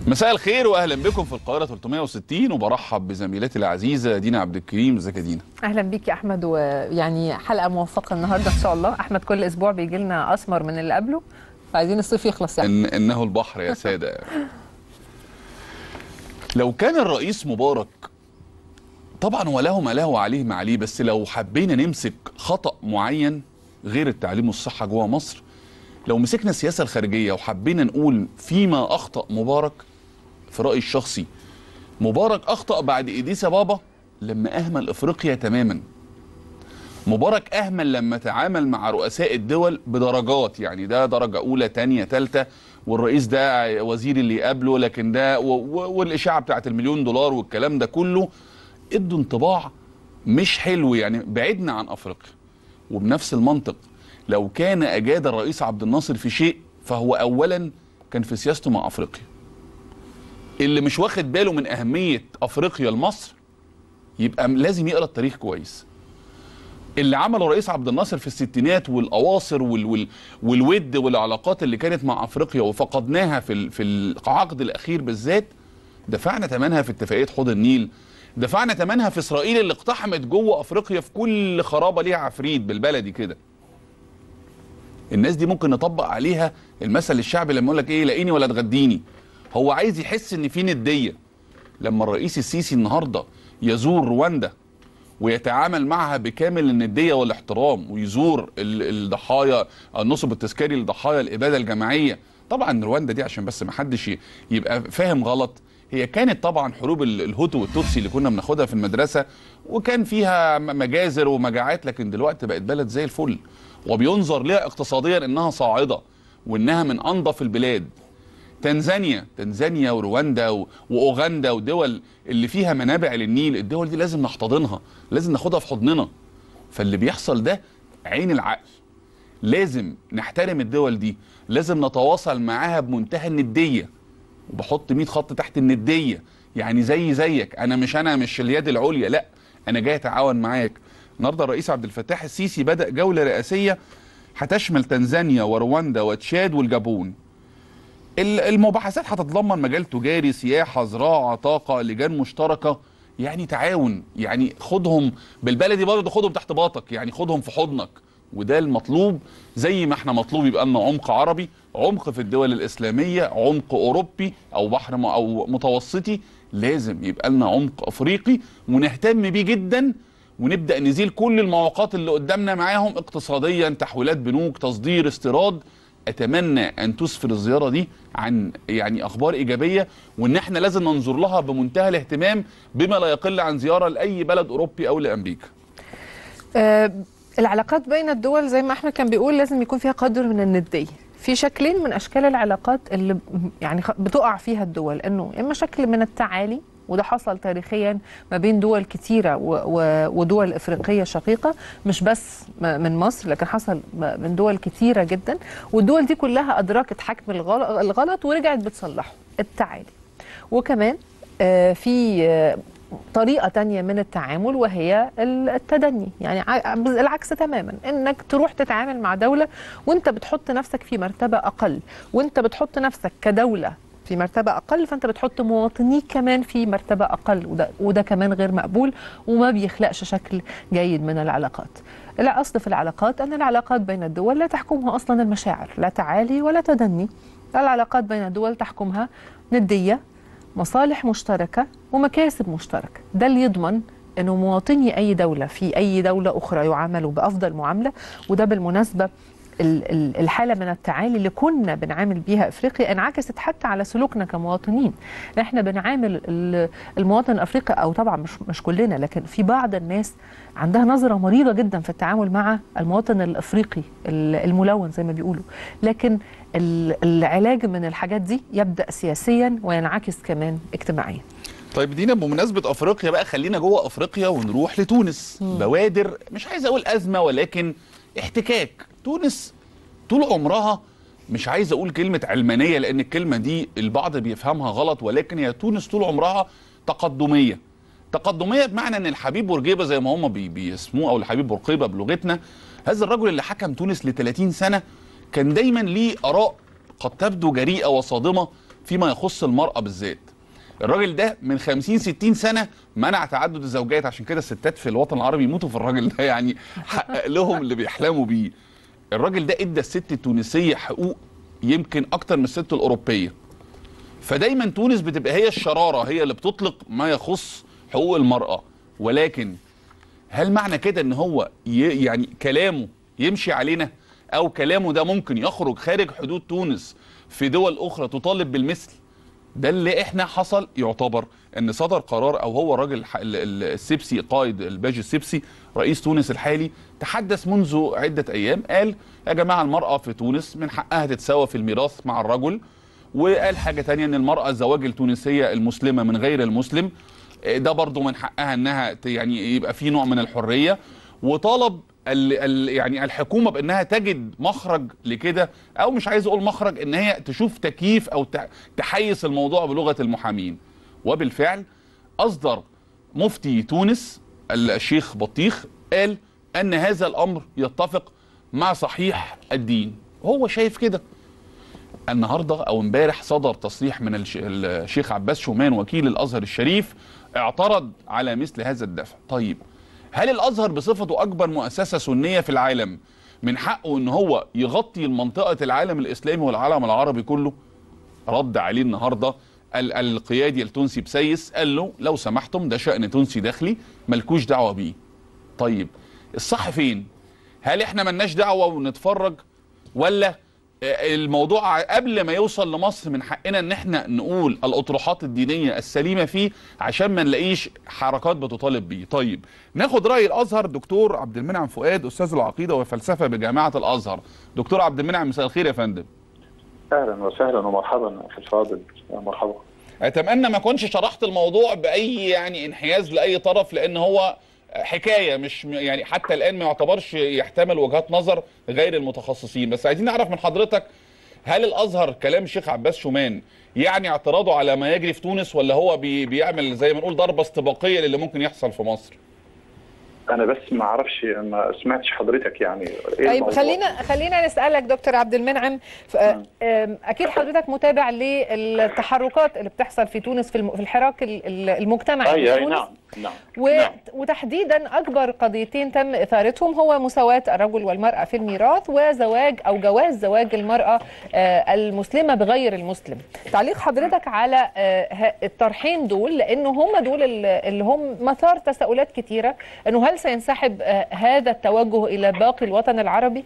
مساء الخير واهلا بكم في القاهره 360 وبرحب بزميلتي العزيزه دينا عبد الكريم ازيك يا دينا اهلا بيك يا احمد ويعني حلقه موفقه النهارده ان شاء الله احمد كل اسبوع بيجي لنا اسمر من اللي قبله فعايزين الصيف يخلص يعني إن انه البحر يا ساده لو كان الرئيس مبارك طبعا وله ما له وعليه ما عليه بس لو حبينا نمسك خطا معين غير التعليم والصحه جوه مصر لو مسكنا السياسه الخارجيه وحبينا نقول فيما اخطا مبارك في رايي الشخصي مبارك اخطا بعد ايديس بابا لما اهمل افريقيا تماما مبارك اهمل لما تعامل مع رؤساء الدول بدرجات يعني ده درجه اولى تانية تالتة والرئيس ده وزير اللي يقابله لكن ده و- و- والاشاعه بتاعت المليون دولار والكلام ده كله ادوا انطباع مش حلو يعني بعدنا عن افريقيا وبنفس المنطق لو كان اجاد الرئيس عبد الناصر في شيء فهو اولا كان في سياسته مع افريقيا اللي مش واخد باله من اهميه افريقيا لمصر يبقى م- لازم يقرا التاريخ كويس اللي عمله الرئيس عبد الناصر في الستينات والاواصر وال وال والود والعلاقات اللي كانت مع افريقيا وفقدناها في ال- في العقد الاخير بالذات دفعنا ثمنها في اتفاقيه حوض النيل دفعنا ثمنها في اسرائيل اللي اقتحمت جوه افريقيا في كل خرابه ليها عفريت بالبلدي كده الناس دي ممكن نطبق عليها المثل الشعبي لما يقول لك ايه لاقيني ولا تغديني هو عايز يحس ان في نديه لما الرئيس السيسي النهارده يزور رواندا ويتعامل معها بكامل النديه والاحترام ويزور ال- الضحايا النصب التذكاري لضحايا الاباده الجماعيه طبعا رواندا دي عشان بس ما حدش ي- يبقى فاهم غلط هي كانت طبعا حروب ال- الهوتو والتوتسي اللي كنا بناخدها في المدرسه وكان فيها م- مجازر ومجاعات لكن دلوقتي بقت بلد زي الفل وبينظر لها اقتصاديا انها صاعده وانها من انظف البلاد تنزانيا تنزانيا ورواندا و- واوغندا ودول اللي فيها منابع للنيل الدول دي لازم نحتضنها لازم ناخدها في حضننا فاللي بيحصل ده عين العقل لازم نحترم الدول دي لازم نتواصل معاها بمنتهى النديه وبحط 100 خط تحت النديه يعني زي زيك انا مش انا مش اليد العليا لا انا جاي اتعاون معاك النهارده الرئيس عبد الفتاح السيسي بدا جوله رئاسيه هتشمل تنزانيا ورواندا وتشاد والجابون ال- المباحثات هتتضمن مجال تجاري سياحه زراعه طاقه لجان مشتركه يعني تعاون يعني خدهم بالبلدي برضه خدهم تحت باطك يعني خدهم في حضنك وده المطلوب زي ما احنا مطلوب يبقى لنا عمق عربي عمق في الدول الاسلاميه عمق اوروبي او بحر م- او متوسطي لازم يبقى لنا عمق افريقي ونهتم بيه جدا ونبدا نزيل كل المعوقات اللي قدامنا معاهم اقتصاديا تحويلات بنوك تصدير استيراد اتمنى ان تسفر الزياره دي عن يعني اخبار ايجابيه وان احنا لازم ننظر لها بمنتهى الاهتمام بما لا يقل عن زياره لاي بلد اوروبي او لامريكا آه العلاقات بين الدول زي ما احمد كان بيقول لازم يكون فيها قدر من النديه في شكلين من اشكال العلاقات اللي ب- يعني خ- بتقع فيها الدول انه اما شكل من التعالي وده حصل تاريخيا ما بين دول كتيرة و- و- ودول إفريقية شقيقة مش بس م- من مصر لكن حصل م- من دول كتيرة جدا والدول دي كلها أدركت حجم الغل- الغلط ورجعت بتصلحه التعالي وكمان آه، في آه، طريقة تانية من التعامل وهي ال- التدني يعني ع- العكس تماما انك تروح تتعامل مع دولة وانت بتحط نفسك في مرتبة اقل وانت بتحط نفسك كدولة في مرتبة أقل فأنت بتحط مواطنيك كمان في مرتبة أقل وده, وده كمان غير مقبول وما بيخلقش شكل جيد من العلاقات الأصل في العلاقات أن العلاقات بين الدول لا تحكمها أصلا المشاعر لا تعالي ولا تدني العلاقات بين الدول تحكمها ندية مصالح مشتركة ومكاسب مشتركة ده اللي يضمن أنه مواطني أي دولة في أي دولة أخرى يعاملوا بأفضل معاملة وده بالمناسبة ال- ال- الحالة من التعالي اللي كنا بنعامل بيها أفريقيا انعكست حتى على سلوكنا كمواطنين احنا بنعامل ال- المواطن الأفريقي أو طبعا مش, مش كلنا لكن في بعض الناس عندها نظرة مريضة جدا في التعامل مع المواطن الأفريقي ال- الملون زي ما بيقولوا لكن ال- العلاج من الحاجات دي يبدأ سياسيا وينعكس كمان اجتماعيا طيب دينا بمناسبه افريقيا بقى خلينا جوه افريقيا ونروح لتونس بوادر مش عايز اقول ازمه ولكن احتكاك تونس طول عمرها مش عايز اقول كلمه علمانيه لان الكلمه دي البعض بيفهمها غلط ولكن هي تونس طول عمرها تقدميه تقدميه بمعنى ان الحبيب بورقيبه زي ما هم بي بيسموه او الحبيب بورقيبه بلغتنا هذا الرجل اللي حكم تونس ل 30 سنه كان دايما ليه اراء قد تبدو جريئه وصادمه فيما يخص المراه بالذات الراجل ده من 50 60 سنه منع تعدد الزوجات عشان كده الستات في الوطن العربي يموتوا في الراجل ده يعني حقق لهم اللي بيحلموا بيه الراجل ده ادى الست التونسيه حقوق يمكن اكتر من الست الاوروبيه فدايما تونس بتبقى هي الشراره هي اللي بتطلق ما يخص حقوق المراه ولكن هل معنى كده ان هو ي... يعني كلامه يمشي علينا او كلامه ده ممكن يخرج خارج حدود تونس في دول اخرى تطالب بالمثل ده اللي احنا حصل يعتبر ان صدر قرار او هو الراجل الح- ال- ال- السبسي قائد الباجي السبسي رئيس تونس الحالي تحدث منذ عده ايام قال يا جماعه المراه في تونس من حقها تتساوى في الميراث مع الرجل وقال حاجه تانية ان المراه الزواج التونسيه المسلمه من غير المسلم آه، ده برضو من حقها انها ت- يعني يبقى في نوع من الحريه وطالب ال ال يعني الحكومه بانها تجد مخرج لكده او مش عايز اقول مخرج ان هي تشوف تكييف او ت- تحيز الموضوع بلغه المحامين وبالفعل اصدر مفتي تونس الشيخ بطيخ قال ان هذا الامر يتفق مع صحيح الدين هو شايف كده النهارده او امبارح صدر تصريح من الش- الشيخ عباس شومان وكيل الازهر الشريف اعترض على مثل هذا الدفع طيب هل الازهر بصفته اكبر مؤسسه سنيه في العالم من حقه ان هو يغطي منطقه العالم الاسلامي والعالم العربي كله رد عليه النهارده ال- القيادي التونسي بسيس قال له لو سمحتم ده شأن تونسي داخلي ملكوش دعوه بيه طيب الصح فين هل احنا ملناش دعوه ونتفرج ولا الموضوع قبل ما يوصل لمصر من حقنا ان احنا نقول الاطروحات الدينيه السليمه فيه عشان ما نلاقيش حركات بتطالب بيه طيب ناخد راي الازهر دكتور عبد المنعم فؤاد استاذ العقيده والفلسفه بجامعه الازهر دكتور عبد المنعم مساء الخير يا فندم اهلا وسهلا ومرحبا اخي الفاضل يا مرحبا اتمنى ما كنتش شرحت الموضوع باي يعني انحياز لاي طرف لان هو حكايه مش يعني حتى الان ما يعتبرش يحتمل وجهات نظر غير المتخصصين بس عايزين نعرف من حضرتك هل الازهر كلام الشيخ عباس شومان يعني اعتراضه على ما يجري في تونس ولا هو بي بيعمل زي ما نقول ضربه استباقيه للي ممكن يحصل في مصر انا بس ما اعرفش ما سمعتش حضرتك يعني ايه طيب الموضوع؟ خلينا خلينا نسالك دكتور عبد المنعم ف- آم، اكيد حضرتك متابع للتحركات اللي بتحصل في تونس في الم- في الحراك ال- ال- المجتمعي اي في اي تونس. نعم نعم و... نعم. وتحديدا اكبر قضيتين تم اثارتهم هو مساواه الرجل والمراه في الميراث وزواج او جواز زواج المراه آه، المسلمه بغير المسلم. تعليق حضرتك على آه، ه- الطرحين دول لانه هم دول ال- اللي هم مثار تساؤلات كثيره انه هل سينسحب آه، هذا التوجه الى باقي الوطن العربي؟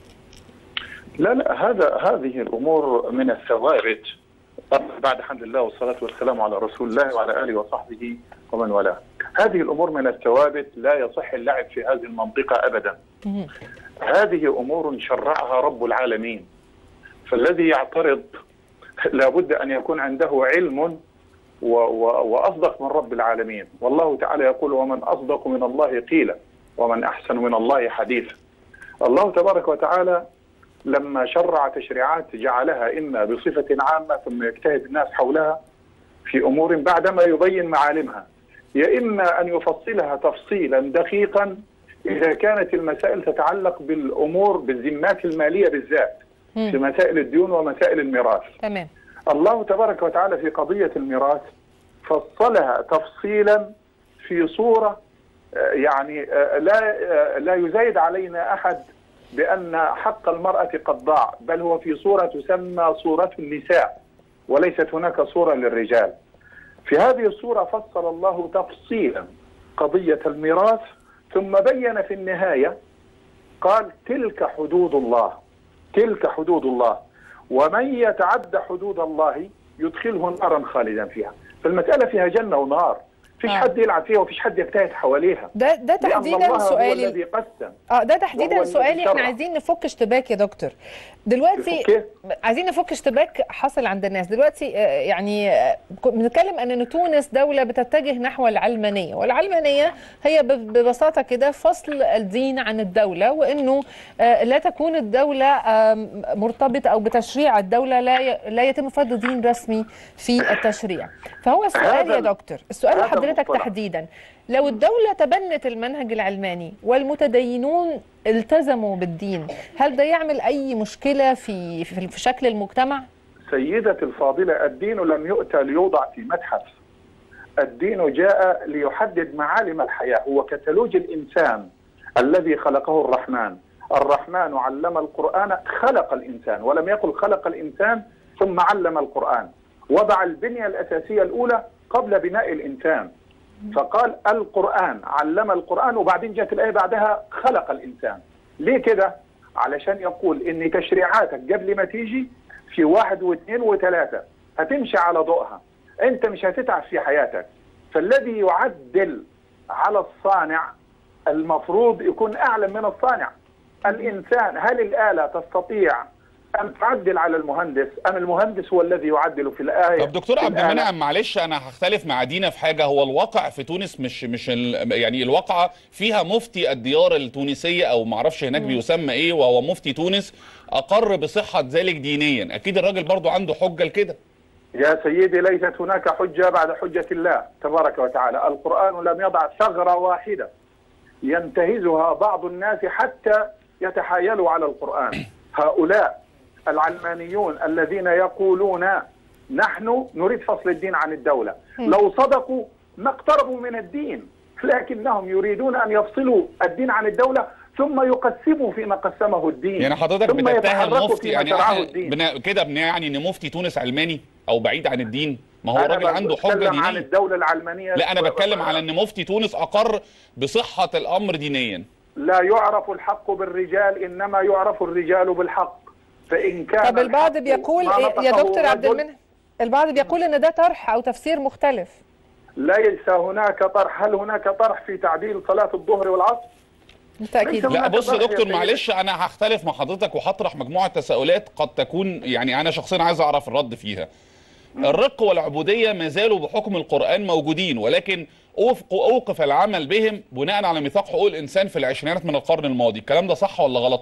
لا لا هذا هذه الامور من الثوابت طبعاً بعد حمد الله والصلاه والسلام على رسول الله وعلى اله وصحبه ومن والاه. هذه الامور من الثوابت لا يصح اللعب في هذه المنطقه ابدا. مهم. هذه امور شرعها رب العالمين. فالذي يعترض لابد ان يكون عنده علم و و واصدق من رب العالمين، والله تعالى يقول ومن اصدق من الله قيلا ومن احسن من الله حديثا. الله تبارك وتعالى لما شرع تشريعات جعلها اما بصفه عامه ثم يجتهد الناس حولها في امور بعدما يبين معالمها يا اما ان يفصلها تفصيلا دقيقا اذا كانت المسائل تتعلق بالامور بالذمات الماليه بالذات مم. في مسائل الديون ومسائل الميراث تمام الله تبارك وتعالى في قضية الميراث فصلها تفصيلا في صورة آه، يعني آه، لا آه، لا يزايد علينا أحد بأن حق المرأة قد ضاع بل هو في صورة تسمى صورة النساء وليست هناك صورة للرجال في هذه الصورة فصل الله تفصيلا قضية الميراث ثم بين في النهاية قال تلك حدود الله تلك حدود الله ومن يتعدى حدود الله يدخله نارا خالدا فيها فالمسألة فيها جنة ونار فيش آه. حد يلعب فيها وفيش حد يجتهد حواليها ده ده لأن تحديدا الله هو سؤالي الذي قسم اه ده تحديدا وهو الذي سؤالي احنا شرع. عايزين نفك اشتباك يا دكتور دلوقتي كيف؟ عايزين نفك اشتباك حاصل عند الناس دلوقتي آه، يعني آه، ك- بنتكلم ان إن تونس دوله بتتجه نحو العلمانيه والعلمانيه هي ب- ببساطه كده فصل الدين عن الدوله وانه آه، لا تكون الدوله آم، مرتبطه او بتشريع الدوله لا ي- لا يتم فرض دين رسمي في التشريع فهو السؤال هذا يا ال- دكتور السؤال هذا لحضرتك المصطلح. تحديدا لو الدولة تبنت المنهج العلماني والمتدينون التزموا بالدين هل ده يعمل أي مشكلة في في في شكل المجتمع؟ سيدتي الفاضلة الدين لم يؤتى ليوضع في متحف الدين جاء ليحدد معالم الحياة هو كتالوج الإنسان الذي خلقه الرحمن الرحمن علم القرآن خلق الإنسان ولم يقل خلق الإنسان ثم علم القرآن وضع البنية الأساسية الأولى قبل بناء الإنسان فقال القرآن علم القرآن وبعدين جاءت الآية بعدها خلق الإنسان ليه كده؟ علشان يقول إن تشريعاتك قبل ما تيجي في واحد واثنين وثلاثة هتمشي على ضوءها أنت مش هتتعب في حياتك فالذي يعدل على الصانع المفروض يكون أعلم من الصانع الإنسان هل الآلة تستطيع أن تعدل على المهندس أم المهندس هو الذي يعدل في الآية طب دكتور في عبد الآلة؟ المنعم معلش انا هختلف مع دينا في حاجه هو الواقع في تونس مش مش ال- يعني الواقعه فيها مفتي الديار التونسيه او ما اعرفش هناك بيسمى ايه وهو مفتي تونس اقر بصحه ذلك دينيا اكيد الراجل برضو عنده حجه لكده يا سيدي ليست هناك حجة بعد حجة الله تبارك وتعالى القرآن لم يضع ثغرة واحدة ينتهزها بعض الناس حتى يتحايلوا على القرآن هؤلاء العلمانيون الذين يقولون نحن نريد فصل الدين عن الدولة لو صدقوا ما اقتربوا من الدين لكنهم يريدون أن يفصلوا الدين عن الدولة ثم يقسموا فيما قسمه الدين يعني حضرتك ثم بتتهم يتحركوا مفتي فيما يعني شرعه احنا الدين بنا كده بنعني ان مفتي تونس علماني او بعيد عن الدين ما هو أنا الراجل عنده حجه بتكلم عن دينيه الدولة العلمانية لا انا بتكلم على ان مفتي تونس اقر بصحه الامر دينيا لا يعرف الحق بالرجال انما يعرف الرجال بالحق فان كان طب البعض الحق بيقول ما إيه يا نطقه دكتور عبد رجل، المنعم البعض بيقول ان ده طرح او تفسير مختلف ليس هناك طرح هل هناك طرح في تعديل صلاه الظهر والعصر بالتاكيد ليس لا هناك بص يا طرح يا دكتور سيدي. معلش انا هختلف مع حضرتك وهطرح مجموعه تساؤلات قد تكون يعني انا شخصيا عايز اعرف الرد فيها الرق والعبوديه ما زالوا بحكم القران موجودين ولكن أوفق- اوقف العمل بهم بناء على ميثاق حقوق الانسان في العشرينات من القرن الماضي الكلام ده صح ولا غلط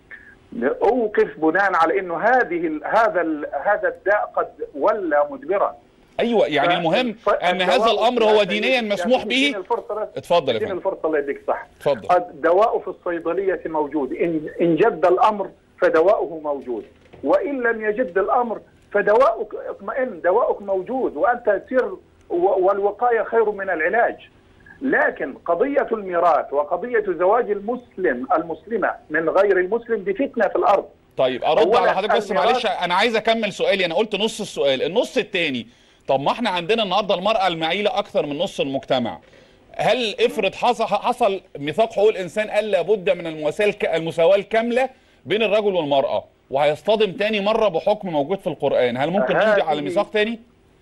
اوقف بناء على انه هذه ال- هذا ال- هذا الداء قد ولى مدبرا ايوه يعني المهم ف- ان هذا الدواء- الامر يا هو سيدي- دينيا يا مسموح سيدي، اديني به الفرصه بس. اتفضل يا اديني فندم الفرصه الله يديك صح اتفضل الدواء في الصيدلية موجود إن, إن جد الأمر فدواؤه موجود وإن لم يجد الأمر فدواؤك اطمئن دواؤك موجود وأنت سر و- والوقاية خير من العلاج لكن قضية الميراث وقضية زواج المسلم المسلمة من غير المسلم دي فتنة في الأرض طيب ارد أولاً على حضرتك بس الميراث- معلش انا عايز اكمل سؤالي انا قلت نص السؤال النص الثاني طب ما احنا عندنا النهارده المراه المعيله اكثر من نص المجتمع هل افرض حصل حصل ميثاق حقوق الانسان قال لابد من المواساه الك- المساواه الكامله بين الرجل والمراه وهيصطدم تاني مره بحكم موجود في القران هل ممكن نمضي على هذه- ميثاق تاني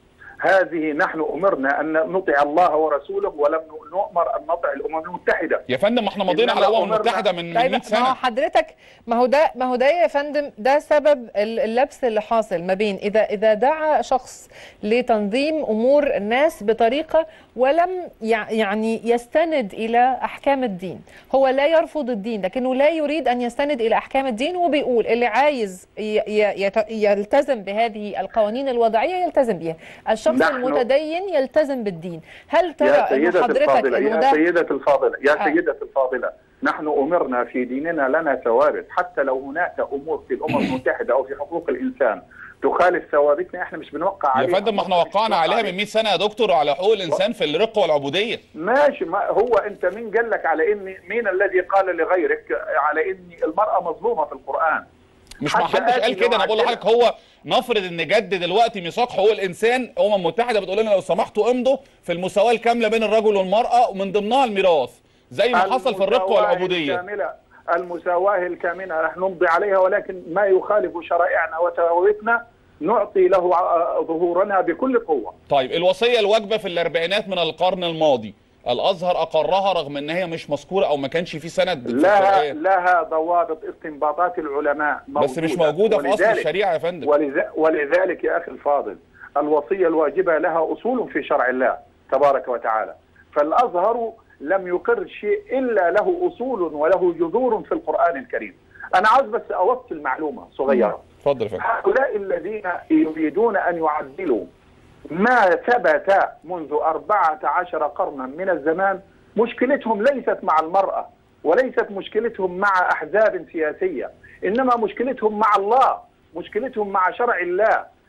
هذه نحن أمرنا أن نطيع الله ورسوله ولم نؤمر أن نطيع الأمم المتحدة يا فندم ما احنا مضينا على إنما الامم أمرنا- المتحده من من طيب 100 ما هو سنه حضرتك ما هو ده ما هو ده يا فندم ده سبب ال- اللبس اللي حاصل ما بين اذا اذا دعا شخص لتنظيم امور الناس بطريقه ولم يع- يعني يستند الى احكام الدين هو لا يرفض الدين لكنه لا يريد ان يستند الى احكام الدين وبيقول اللي عايز ي- ي- يت- يلتزم بهذه القوانين الوضعيه يلتزم بها الشخص نحن- المتدين يلتزم بالدين هل ترى يا انه سيدة حضرتك الفاضلة انه يا ده سيدة الفاضلة يا آه. سيدة الفاضلة نحن أمرنا في ديننا لنا ثوابت حتى لو هناك أمور في الأمم المتحدة أو في حقوق الإنسان تخالف ثوابتنا احنا مش بنوقع يا عليها فندم ما احنا وقعنا عليها من 100 سنه يا دكتور وعلى حقوق الانسان في الرق والعبوديه ماشي ما هو انت مين قال لك على ان مين الذي قال لغيرك على ان المرأة مظلومة في القرآن مش ما حتى حدش قال آتي كده انا بقول نوع لحضرتك هو نفرض ان جد دلوقتي ميثاق حقوق الانسان الامم المتحده بتقول لنا لو سمحتوا امضوا في المساواه الكامله بين الرجل والمراه ومن ضمنها الميراث زي ما حصل في الرق المساواة والعبوديه الكاملة المساواة الكاملة نحن نمضي عليها ولكن ما يخالف شرائعنا وثوابتنا نعطي له ع- ظهورنا بكل قوة طيب الوصيه الواجبه في الاربعينات من القرن الماضي الازهر اقرها رغم ان هي مش مذكوره او ما كانش في سند في لها القرآن. لها ضوابط استنباطات العلماء بس مش موجوده في اصل ولذلك- الشريعه يا فندم ولذ- ولذلك يا أخي الفاضل الوصية الواجبة لها أصول في شرع الله تبارك وتعالى فالأزهر لم يقر شيء إلا له أصول وله جذور في القرآن الكريم أنا عاوز بس أوصل معلومة صغيرة اتفضل يا فندم هؤلاء الذين يريدون أن يعدلوا ما ثبت منذ أربعة عشر قرنا من الزمان مشكلتهم ليست مع المرأة وليست مشكلتهم مع أحزاب سياسية إنما مشكلتهم مع الله مشكلتهم مع شرع الله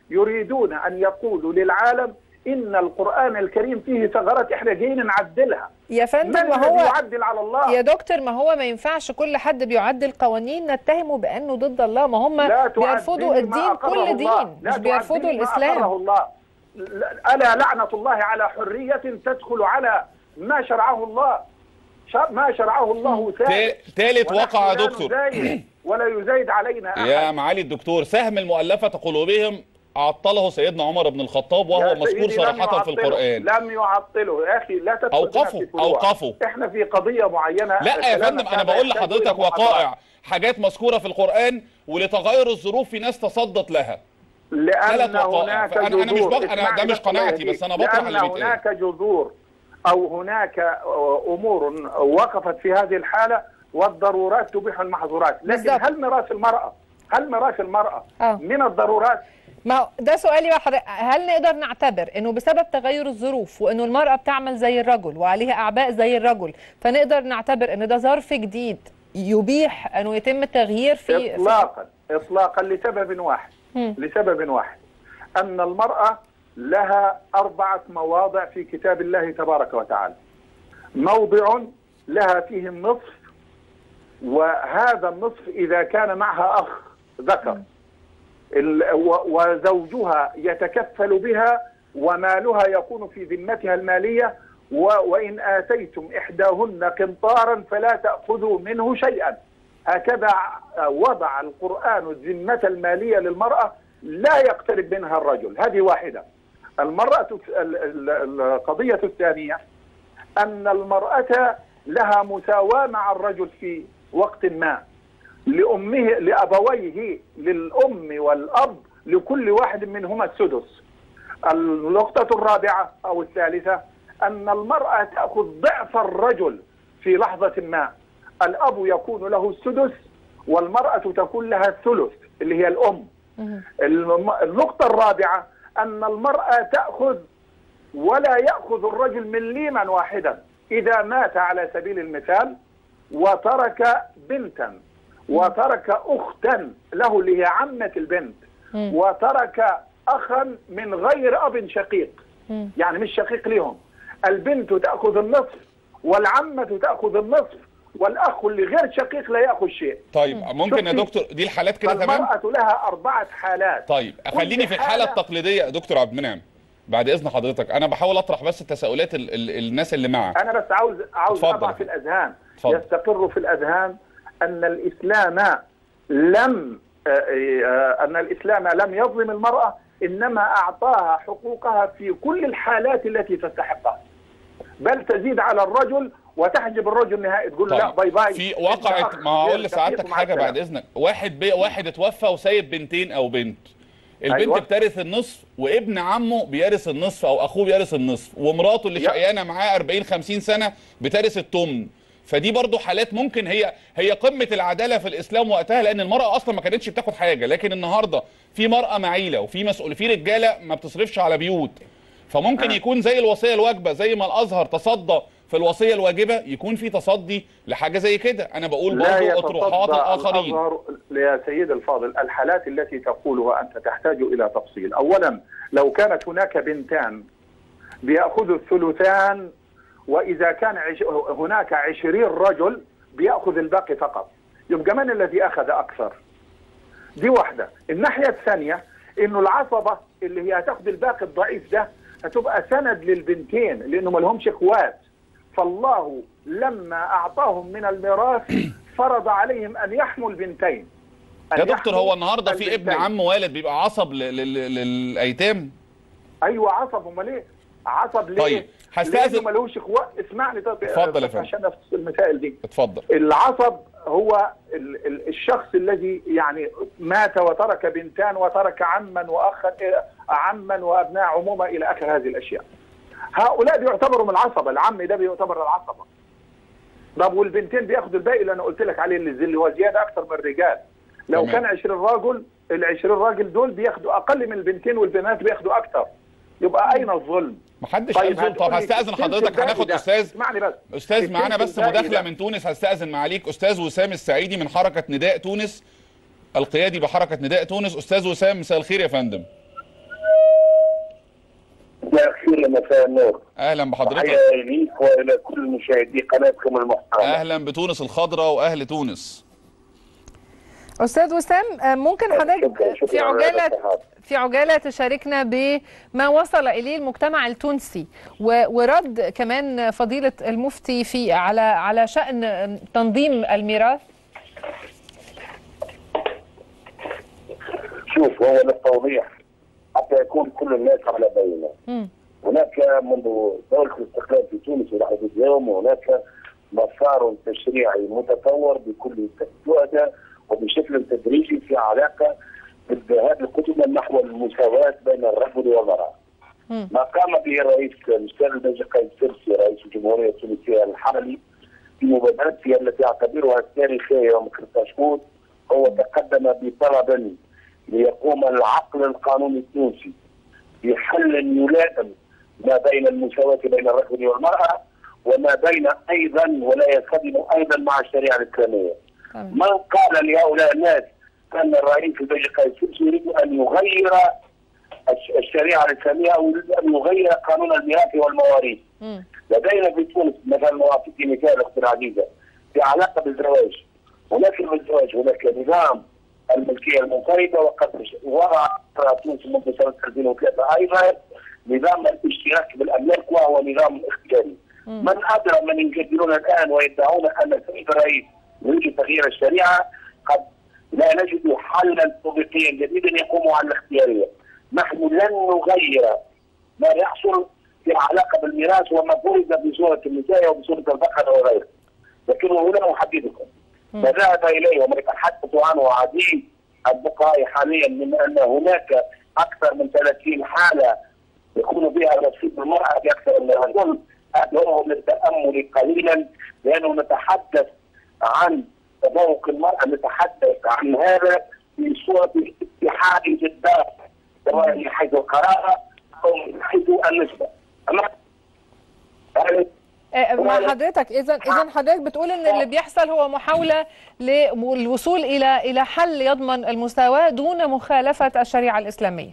يريدون ان يقولوا للعالم ان القران الكريم فيه ثغرات احنا جايين نعدلها يا من فندم ما الذي هو يعدل على الله يا دكتور ما هو ما ينفعش كل حد بيعدل قوانين نتهمه بانه ضد الله ما هم لا بيرفضوا تعدلي ما الدين أقره كل الله. دين لا مش بيرفضوا تعدلي ما الاسلام أقره الله لا- الا لعنه الله على حريه تدخل على ما شرعه الله شر- ما شرعه الله ثابت تا- تالت ونحن وقع يا لا دكتور نزايد ولا يزايد علينا احد يا معالي الدكتور سهم المؤلفة قلوبهم عطله سيدنا عمر بن الخطاب وهو يا مذكور سيدي لم صراحة في يعطله. القرآن لم يعطله يا اخي لا تدخل أوقفوا- بنا في فروع. أوقفوا. احنا في قضيه معينه لا يا كلامك فندم انا هذا بقول يحتاج لحضرتك إلى محاضرات. وقائع حاجات مذكورة في القرآن ولتغير الظروف في ناس تصدت لها لان ثلاث وقائع. هناك فأنا- أنا مش جذور. بق- أنا- ده اسمعني مش بس الله قناعتي، يهديك. بس أنا بطرح لأن اللي بيتقال. هناك جذور او هناك امور وقفت في هذه الحاله والضرورات تبيح المحظورات لكن بالضبط. هل ميراث المراه هل ميراث المراه آه. من الضرورات ما هو ده سؤالي بقى حضرتك هل نقدر نعتبر انه بسبب تغير الظروف وانه المرأة بتعمل زي الرجل وعليها اعباء زي الرجل فنقدر نعتبر ان ده ظرف جديد يبيح انه يتم التغيير في في- اطلاقا اطلاقا لسبب واحد مم. لسبب واحد ان المراه لها اربعه مواضع في كتاب الله تبارك وتعالى موضع لها فيه النصف وهذا النصف اذا كان معها اخ ذكر ال- و- وزوجها يتكفل بها ومالها يكون في ذمتها الماليه و- وان اتيتم احداهن قنطارا فلا تاخذوا منه شيئا هكذا وضع القرآن الذمة المالية للمرأة لا يقترب منها الرجل هذه واحدة المرأة ال- ال- القضية الثانية أن المرأة لها مساواة مع الرجل في وقت ما لأمه لأبويه للأم والأب لكل واحد منهما السدس النقطة الرابعة أو الثالثة أن المرأة تأخذ ضعف الرجل في لحظة ما الأب يكون له السدس والمرأة تكون لها الثلث اللي هي الأم مهم. الم- النقطة الرابعة أن المرأة تأخذ ولا يأخذ الرجل مليما واحدا إذا مات على سبيل المثال وترك بنتا وترك أختا له اللي هي عمة البنت مم. وترك أخا من غير أب شقيق مم. يعني مش شقيق لهم البنت تأخذ النصف والعمة تأخذ النصف والأخ اللي غير شقيق لا يأخذ شيء طيب ممكن يا شفتي؟ دكتور دي الحالات كده تمام فالمرأة لها أربعة حالات طيب خليني في الحالة حالة- التقليدية يا دكتور عبد المنعم بعد اذن حضرتك انا بحاول اطرح بس التساؤلات ال ال الناس اللي معك أنا بس عاوز عاوز اتفضل. أضع في الأذهان اتفضل. يستقر في الأذهان أن الإسلام لم آه، آه، أن الإسلام لم يظلم المرأة إنما أعطاها حقوقها في كل الحالات التي تستحقها بل تزيد على الرجل وتحجب الرجل نهائي تقول له لا باي باي في أنت وقعت أخ ما هقول غير لسعادتك شقيق ومع حاجه بعد السلامة. اذنك واحد بي واحد اتوفى وسايب بنتين او بنت البنت أيوة. بترث النصف وابن عمه بيرث النصف او اخوه بيرث النصف ومراته اللي يا. شقيانه معاه 40 50 سنه بترث الثمن فدي برضو حالات ممكن هي هي قمه العداله في الاسلام وقتها لان المراه اصلا ما كانتش بتاخد حاجه لكن النهارده في مراه معيله وفي مسؤول في رجاله ما بتصرفش على بيوت فممكن آه. يكون زي الوصيه الواجبه زي ما الازهر تصدى في الوصيه الواجبه يكون في تصدي لحاجه زي كده انا بقول لا برضو يتصدى اطروحات الاخرين الأزهر يا سيد الفاضل الحالات التي تقولها أنت تحتاج إلى تفصيل أولا لو كانت هناك بنتان بيأخذ الثلثان وإذا كان عش... هناك عشرين رجل بيأخذ الباقي فقط يبقى من الذي أخذ أكثر دي واحدة الناحية الثانية إنه العصبة اللي هي هتاخذ الباقي الضعيف ده هتبقى سند للبنتين لأنه ما لهمش إخوات فالله لما أعطاهم من الميراث فرض عليهم أن يحموا البنتين أن يا دكتور يحموا هو النهارده في ابن البنتين. عم والد بيبقى عصب ل- ل- ل- للايتام ايوه عصب امال ايه؟ عصب ليه؟ طيب، هستأذن- لانه ملوش اخوات اسمعني طب اتفضل يا بس فندم. عشان نفس المسائل دي اتفضل العصب هو ال- ال- الشخص الذي يعني مات وترك بنتان وترك عما واخا عما وابناء عمومه الى اخر هذه الاشياء. هؤلاء بيعتبروا من العصبه، العم ده بيعتبر العصبه. طب والبنتين بياخدوا الباقي اللي انا قلت لك عليه اللي اللي هو زياده اكثر من الرجال. لو تمام. كان 20 راجل ال 20 راجل دول بياخدوا اقل من البنتين والبنات بياخدوا اكثر. يبقى اين الظلم؟ محدش قال ظلم طب هتقول لي هستاذن التلت حضرتك الباقي هناخد ده. استاذ اسمعني بس استاذ معانا التلت بس الباقي مداخله ده. من تونس هستاذن معاليك استاذ وسام السعيدي من حركه نداء تونس القيادي بحركه نداء تونس استاذ وسام مساء الخير يا فندم مساء الخير مساء النور اهلا بحضرتك تحية ليك والى كل مشاهدي قناتكم المحترمه اهلا بتونس الخضراء واهل تونس استاذ وسام آه، ممكن حضرتك شكراً- شكراً في على عجاله الاتصال. في عجاله تشاركنا بما وصل اليه المجتمع التونسي و- ورد كمان فضيله المفتي في على على شان تنظيم الميراث شوف هو للتوضيح حتى يكون كل الناس على بينه مم. هناك منذ دولة الاستقلال في تونس إلى حدود اليوم هناك مسار تشريعي متطور بكل جهد وبشكل تدريجي في علاقة بهذه الكتب نحو المساواة بين الرجل والمرأة. مم. ما قام به الرئيس الأستاذ الباجي قايد سرسي رئيس الجمهورية التونسية الحالي في مبادرته التي أعتبرها التاريخية يوم 15 أوت هو تقدم بطلب ليقوم العقل القانوني التونسي بحل يلائم ما بين المساواة بين الرجل والمرأة وما بين أيضا ولا ينصدم أيضا مع الشريعة الإسلامية. تمام. من قال لهؤلاء الناس أن الرئيس البيجي قايد سرسي يريد أن يغير الش- الشريعة الإسلامية أو يريد أن يغير قانون الميراث والمواريث. مم. لدينا في تونس مثلا موافقي مثال اختي العزيزه في علاقه بالزواج هناك في الزواج هناك نظام الملكيه المنفرده وقد وضع تونس منذ سنه 2003 ايضا نظام الاشتراك بالاملاك وهو نظام اختياري. من ادرى من يجادلون الان ويدعون ان السيد الرئيس يريد تغيير الشريعه قد لا نجد حلا توبيقيا جديدا يقوم على الاختياريه. نحن لن نغير ما يحصل في علاقه بالميراث وما فرض بصوره النساء وبصوره البقره وغيره. لكن هنا احددكم ما ذهب اليه وما يتحدث عنه عديد البقاء حاليا من ان هناك اكثر من 30 حاله يكون بها نصيب المراه في اكثر من الرجل ادعوهم للتامل قليلا لانه نتحدث عن تفوق المراه نتحدث عن هذا في صوره اتحاد جدا سواء من حيث القراره او من حيث النسبه. أما هذا آه، مع حضرتك اذا اذا حضرتك بتقول ان اللي بيحصل هو محاوله للوصول الى الى حل يضمن المساواه دون مخالفه الشريعه الاسلاميه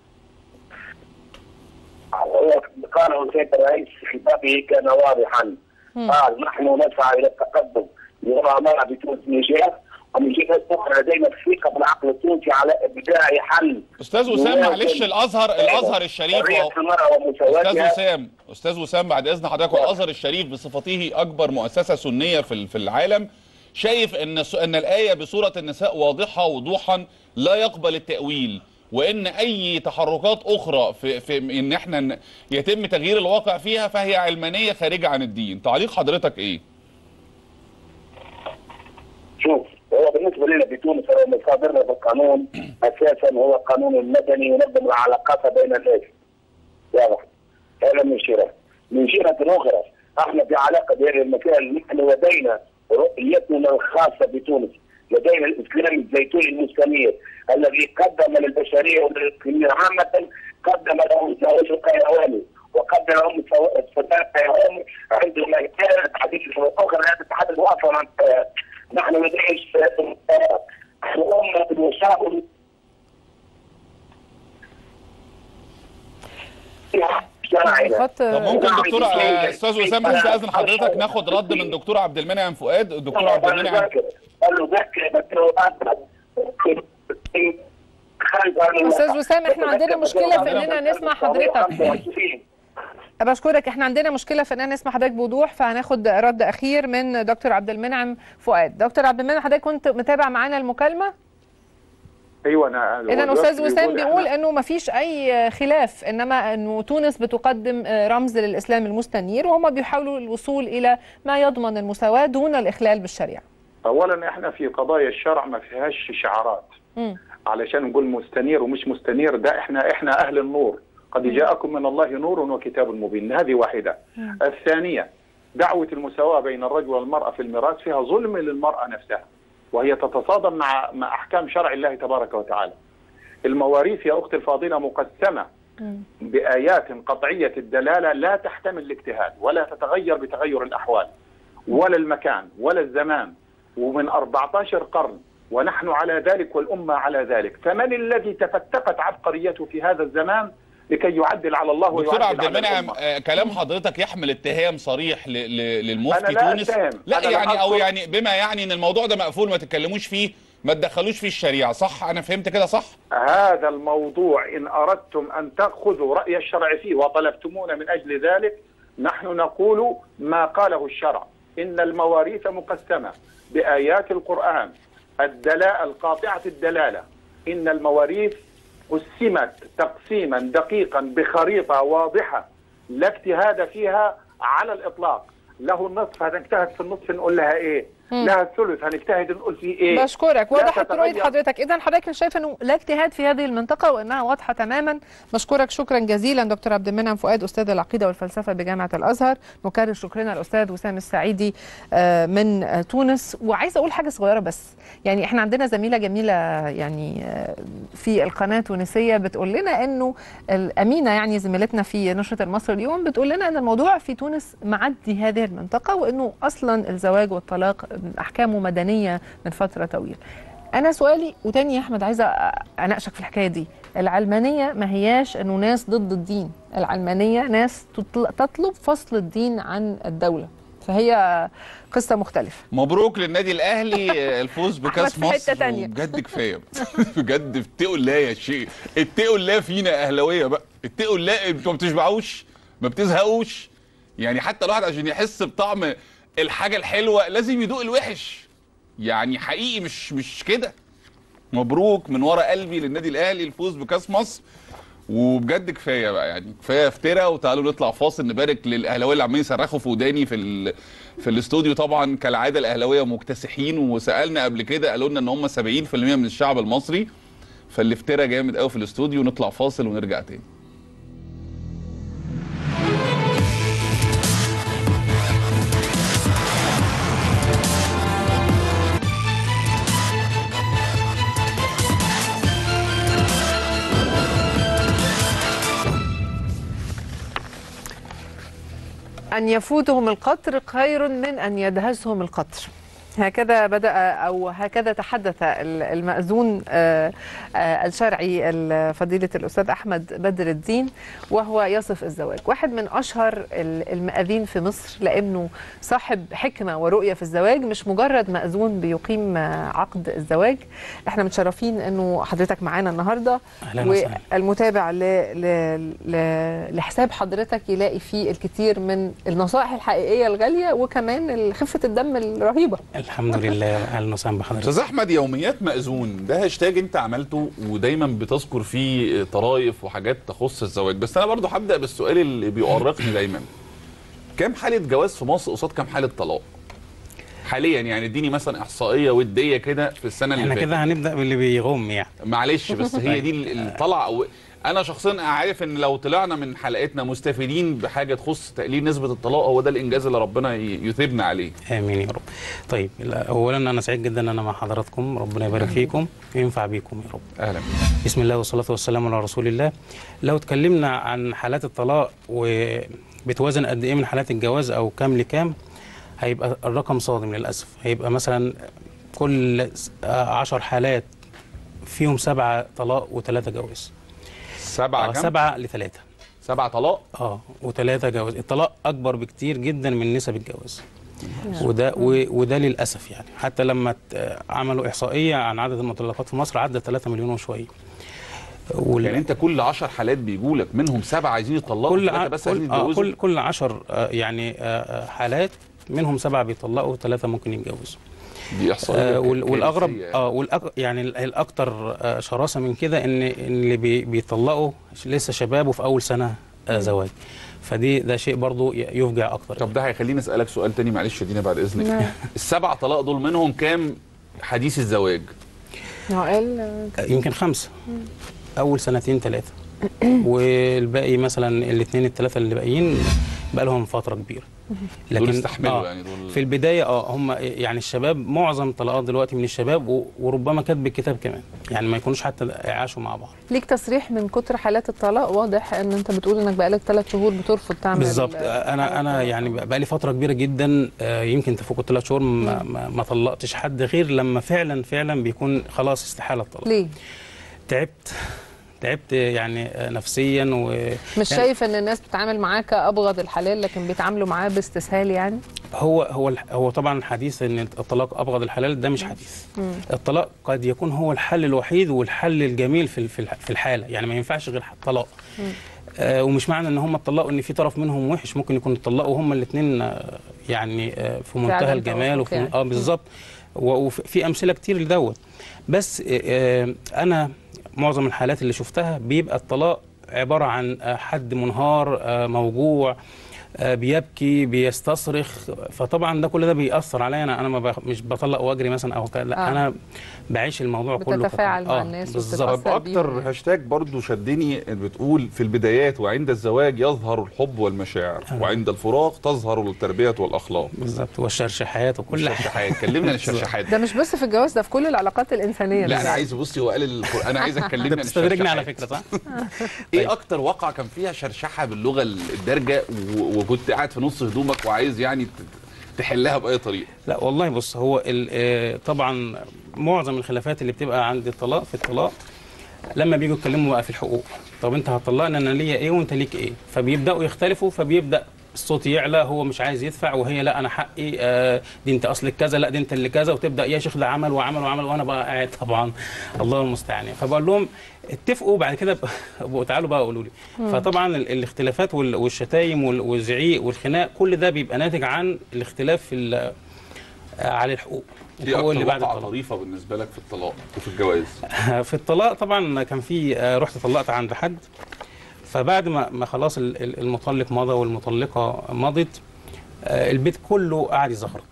هو قاله السيد الرئيس في خطابه كان واضحا قال نحن نسعى الى التقدم للامانه بتونس من جهه ومن جهه اخرى لدينا الثقه بالعقل التونسي على ابداع حل استاذ وسام معلش الازهر الازهر الشريف حريه وهو- المراه استاذ ومساواتها وسام استاذ وسام بعد اذن حضرتك والازهر الشريف بصفته اكبر مؤسسه سنيه في ال- في العالم شايف ان س- ان الايه بسوره النساء واضحه وضوحا لا يقبل التاويل وان اي تحركات اخرى في في ان احنا ن- يتم تغيير الواقع فيها فهي علمانيه خارجه عن الدين تعليق حضرتك ايه شوف هو بالنسبه لنا في تونس هو مصادرنا في القانون اساسا هو قانون مدني ينظم العلاقات بين الناس واضح هذا من جهه من جهه اخرى احنا في علاقه بهذا المكان نحن لدينا رؤيتنا الخاصه بتونس لدينا الاسلام الزيتوني المستنير الذي قدم للبشريه وللمسلمين عامه قدم لهم زواج القيرواني وقدم لهم السودان القيرواني عندما كانت حديث اخرى لا تتحدث اصلا عن نحن نعيش نحن امه وشعب خط طب ممكن نعم، دكتور في- آه، استاذ في- وسام بس اذن في- حضرتك ناخد رد من دكتور عبد المنعم فؤاد الدكتور عبد المنعم قال له ذكر أستاذ وسام، إحنا عندنا مشكلة في إننا نسمع حضرتك. بشكرك احنا عندنا مشكله في ان نسمع حضرتك بوضوح فهناخد رد اخير من دكتور عبد المنعم فؤاد دكتور عبد المنعم حضرتك كنت متابع معانا المكالمه ايوه انا اذا استاذ وسام بيقول إحنا- انه ما فيش اي خلاف انما انه تونس بتقدم رمز للاسلام المستنير وهم بيحاولوا الوصول الى ما يضمن المساواه دون الاخلال بالشريعه اولا احنا في قضايا الشرع ما فيهاش شعارات مم. علشان نقول مستنير ومش مستنير ده احنا احنا اهل النور قد جاءكم من الله نور وكتاب مبين هذه واحده الثانيه دعوه المساواه بين الرجل والمراه في الميراث فيها ظلم للمراه نفسها وهي تتصادم مع مع احكام شرع الله تبارك وتعالى المواريث يا اختي الفاضله مقسمه بايات قطعيه الدلاله لا تحتمل الاجتهاد ولا تتغير بتغير الاحوال ولا المكان ولا الزمان ومن 14 قرن ونحن على ذلك والأمة على ذلك فمن الذي تفتقت عبقريته في هذا الزمان لكي يعدل على الله دكتور ويعدل عبد على المنعم الأمة. آه، كلام حضرتك يحمل اتهام صريح ل- ل- للمفتي أنا لا تونس أتهم. لا أنا لم يعني او أذكر- يعني بما يعني ان الموضوع ده مقفول ما تتكلموش فيه ما تدخلوش فيه الشريعه صح انا فهمت كده صح هذا الموضوع إن أردتم أن تأخذوا رأي الشرع فيه وطلبتمونا من أجل ذلك نحن نقول ما قاله الشرع إن المواريث مقسمة بآيات القرآن الدلاء القاطعة الدلالة إن المواريث قسمت تقسيما دقيقا بخريطة واضحة لا اجتهاد فيها على الإطلاق له النصف هنجتهد في النصف نقول لها إيه لها الثلث هنجتهد نقول فيه إيه بشكرك لا وضحت رؤية تتغير. حضرتك إذا حضرتك شايف أنه لا اجتهاد في هذه المنطقة وأنها واضحة تماما بشكرك شكرا جزيلا دكتور عبد المنعم فؤاد أستاذ العقيدة والفلسفة بجامعة الأزهر نكرر شكرنا الأستاذ وسام السعيدي آه، من آه، تونس وعايزة أقول حاجة صغيرة بس يعني إحنا عندنا زميلة جميلة يعني آه، في القناة التونسية بتقول لنا أنه الأمينة يعني زميلتنا في نشرة المصري اليوم بتقول لنا أن الموضوع في تونس معدي هذه المنطقة وأنه أصلا الزواج والطلاق أحكامه مدنية من فترة طويلة انا سؤالي وتاني يا احمد عايزه اناقشك في الحكايه دي العلمانيه ما هياش انه ناس ضد الدين العلمانيه ناس تطل- تطلب فصل الدين عن الدوله فهي قصه مختلفه مبروك للنادي الاهلي آه، الفوز بكاس أحمد في حتة مصر تانية. بجد كفايه بجد اتقوا الله يا شيخ اتقوا الله فينا اهلاويه بقى اتقوا الله انتوا ما بتشبعوش ما بتزهقوش يعني حتى الواحد عشان يحس بطعم الحاجه الحلوه لازم يدوق الوحش يعني حقيقي مش مش كده مبروك من ورا قلبي للنادي الاهلي الفوز بكاس مصر وبجد كفايه بقى يعني كفايه افترا وتعالوا نطلع فاصل نبارك للاهلاويه اللي عمالين يصرخوا في وداني في ال... في الاستوديو طبعا كالعاده الاهلاويه مكتسحين وسالنا قبل كده قالوا لنا ان هم 70% من الشعب المصري فالافترا جامد قوي في الاستوديو نطلع فاصل ونرجع تاني أن يفوتهم القطر خير من أن يدهسهم القطر هكذا بدأ أو هكذا تحدث ال- المأذون آه، آه، الشرعي ال- فضيلة الأستاذ أحمد بدر الدين وهو يصف الزواج واحد من أشهر ال- المأذين في مصر لأنه صاحب حكمة ورؤية في الزواج مش مجرد مأذون بيقيم آه، عقد الزواج احنا متشرفين أنه حضرتك معانا النهاردة أهلاً وسهلاً. والمتابع ل... ل... ل... لحساب حضرتك يلاقي فيه الكثير من النصائح الحقيقية الغالية وكمان خفة الدم الرهيبة الحمد لله اهلا وسهلا بحضرتك استاذ احمد يوميات مأذون ده هاشتاج انت عملته ودايما بتذكر فيه طرائف وحاجات تخص الزواج بس انا برضو هبدا بالسؤال اللي بيؤرقني دايما كام حاله جواز في مصر قصاد كام حاله طلاق حاليا يعني اديني مثلا احصائيه وديه كده في السنه اللي احنا فاتت كده هنبدا باللي بيغم يعني معلش بس هي دي ال- الطلعه أو انا شخصيا عارف ان لو طلعنا من حلقتنا مستفيدين بحاجه تخص تقليل نسبه الطلاق هو ده الانجاز اللي ربنا ي- يثيبنا عليه امين يا رب طيب لا، اولا انا سعيد جدا ان انا مع حضراتكم ربنا يبارك فيكم وينفع بيكم يا رب اهلا بسم الله والصلاه والسلام على رسول الله لو اتكلمنا عن حالات الطلاق وبتوازن قد ايه من حالات الجواز او كام لكام هيبقى الرقم صادم للاسف هيبقى مثلا كل س- آه، عشر حالات فيهم سبعه طلاق وثلاثه جواز سبعه آه كام سبعه لثلاثه سبعه طلاق اه وثلاثة جواز الطلاق اكبر بكتير جدا من نسب الجواز وده و- وده للاسف يعني حتى لما ت- عملوا احصائيه عن عدد المطلقات في مصر عدى 3 مليون وشويه وال- يعني انت كل 10 حالات بيجوا لك منهم سبعه عايزين يطلقوا كل ثلاثه ع- بس كل عايزين آه يتجوزوا كل كل 10 آه يعني آه آه حالات منهم سبعه بيطلقوا وثلاثه ممكن يتجوزوا دي احصائيه آه وال- كارثية والاغرب يعني. اه والأك يعني ال- الاكثر آه شراسه من كده ان إن اللي بي بيطلقوا لسه شباب وفي اول سنه آه زواج فدي ده شيء برضو ي- يفجع اكتر طب ده هيخليني اسالك سؤال تاني معلش يا دينا بعد اذنك نعم. السبع طلاق دول منهم كام حديث الزواج نوعل يمكن خمسة أول سنتين ثلاثة والباقي مثلا الاثنين الثلاثة اللي باقيين بقى لهم فترة كبيرة دول استحملوا يعني دول في البداية اه هم يعني الشباب معظم الطلاقات دلوقتي من الشباب و- وربما كاتب الكتاب كمان يعني ما يكونوش حتى عاشوا مع بعض ليك تصريح من كتر حالات الطلاق واضح ان انت بتقول انك بقالك ثلاث شهور بترفض تعمل بالظبط ال- انا انا يعني بقى لي فتره كبيره جدا آه، يمكن تفوق الثلاث شهور ما, ما, ما طلقتش حد غير لما فعلا فعلا بيكون خلاص استحاله الطلاق ليه؟ تعبت تعبت يعني آه، نفسيا و مش شايف ان الناس بتتعامل معاه كابغض الحلال لكن بيتعاملوا معاه باستسهال يعني هو هو الح- هو طبعا حديث ان الطلاق ابغض الحلال ده مش حديث الطلاق قد يكون هو الحل الوحيد والحل الجميل في ال- في الح- في الحاله يعني ما ينفعش غير الطلاق آه ومش معنى ان هم اتطلقوا ان في طرف منهم وحش ممكن يكون اتطلقوا هم الاثنين آه يعني آه في منتهى عدم الجمال توافق وفي يعني. اه بالظبط و- وفي امثله كتير لدوت بس آه آه، انا معظم الحالات اللي شفتها بيبقى الطلاق عباره عن آه، حد منهار آه، موجوع آه، بيبكي بيستصرخ فطبعا ده كل ده بيأثر عليا انا انا ما بخ- مش بطلق واجري مثلا او كده لا آه. آه. انا بعيش الموضوع كله بتتفاعل مع كطلاق. الناس بالظبط وبتتأثر طب اكتر بيهم. هاشتاج برضو شدني بتقول في البدايات وعند الزواج يظهر الحب والمشاعر وعند الفراق تظهر التربيه والاخلاق بالظبط والشرشحات وكل حاجه الشرشحات كلمنا عن الشرشحات ده مش بس في الجواز ده في كل العلاقات الانسانيه لا انا بالذات. عايز بصي هو قال القران انا عايز اتكلمنا انت عن بتستدرجني على الشرشحات. فكره صح؟ ايه اكتر واقعه كان فيها شرشحه باللغه الدارجه و- وكنت قاعد في نص هدومك وعايز يعني ت- تحلها باي طريقه لا والله بص هو ال- آه، طبعا معظم الخلافات اللي بتبقى عند الطلاق في الطلاق لما بيجوا يتكلموا بقى في الحقوق طب انت هتطلقني انا ليا ايه وانت ليك ايه فبيبداوا يختلفوا فبيبدا الصوت يعلى هو مش عايز يدفع وهي لا انا حقي آه، دي انت اصلك كذا لا دي انت اللي كذا وتبدا يا شيخ ده عمل وعمل وعمل وانا بقى قاعد طبعا الله المستعان يعني. فبقول لهم اتفقوا بعد كده بقوا تعالوا بقى قولوا لي فطبعا ال- الاختلافات وال- والشتايم وال- والزعيق والخناق كل ده بيبقى ناتج عن الاختلاف في ال- آه، على الحقوق ايه الحقوق اكتر اللي بعد واقعه الطلاق طريفه بالنسبه لك في الطلاق وفي الجواز في الطلاق طبعا كان في آه، رحت طلقت عند حد فبعد ما ما خلاص ال- ال- المطلق مضى والمطلقه مضت آه، البيت كله قاعد يزغرط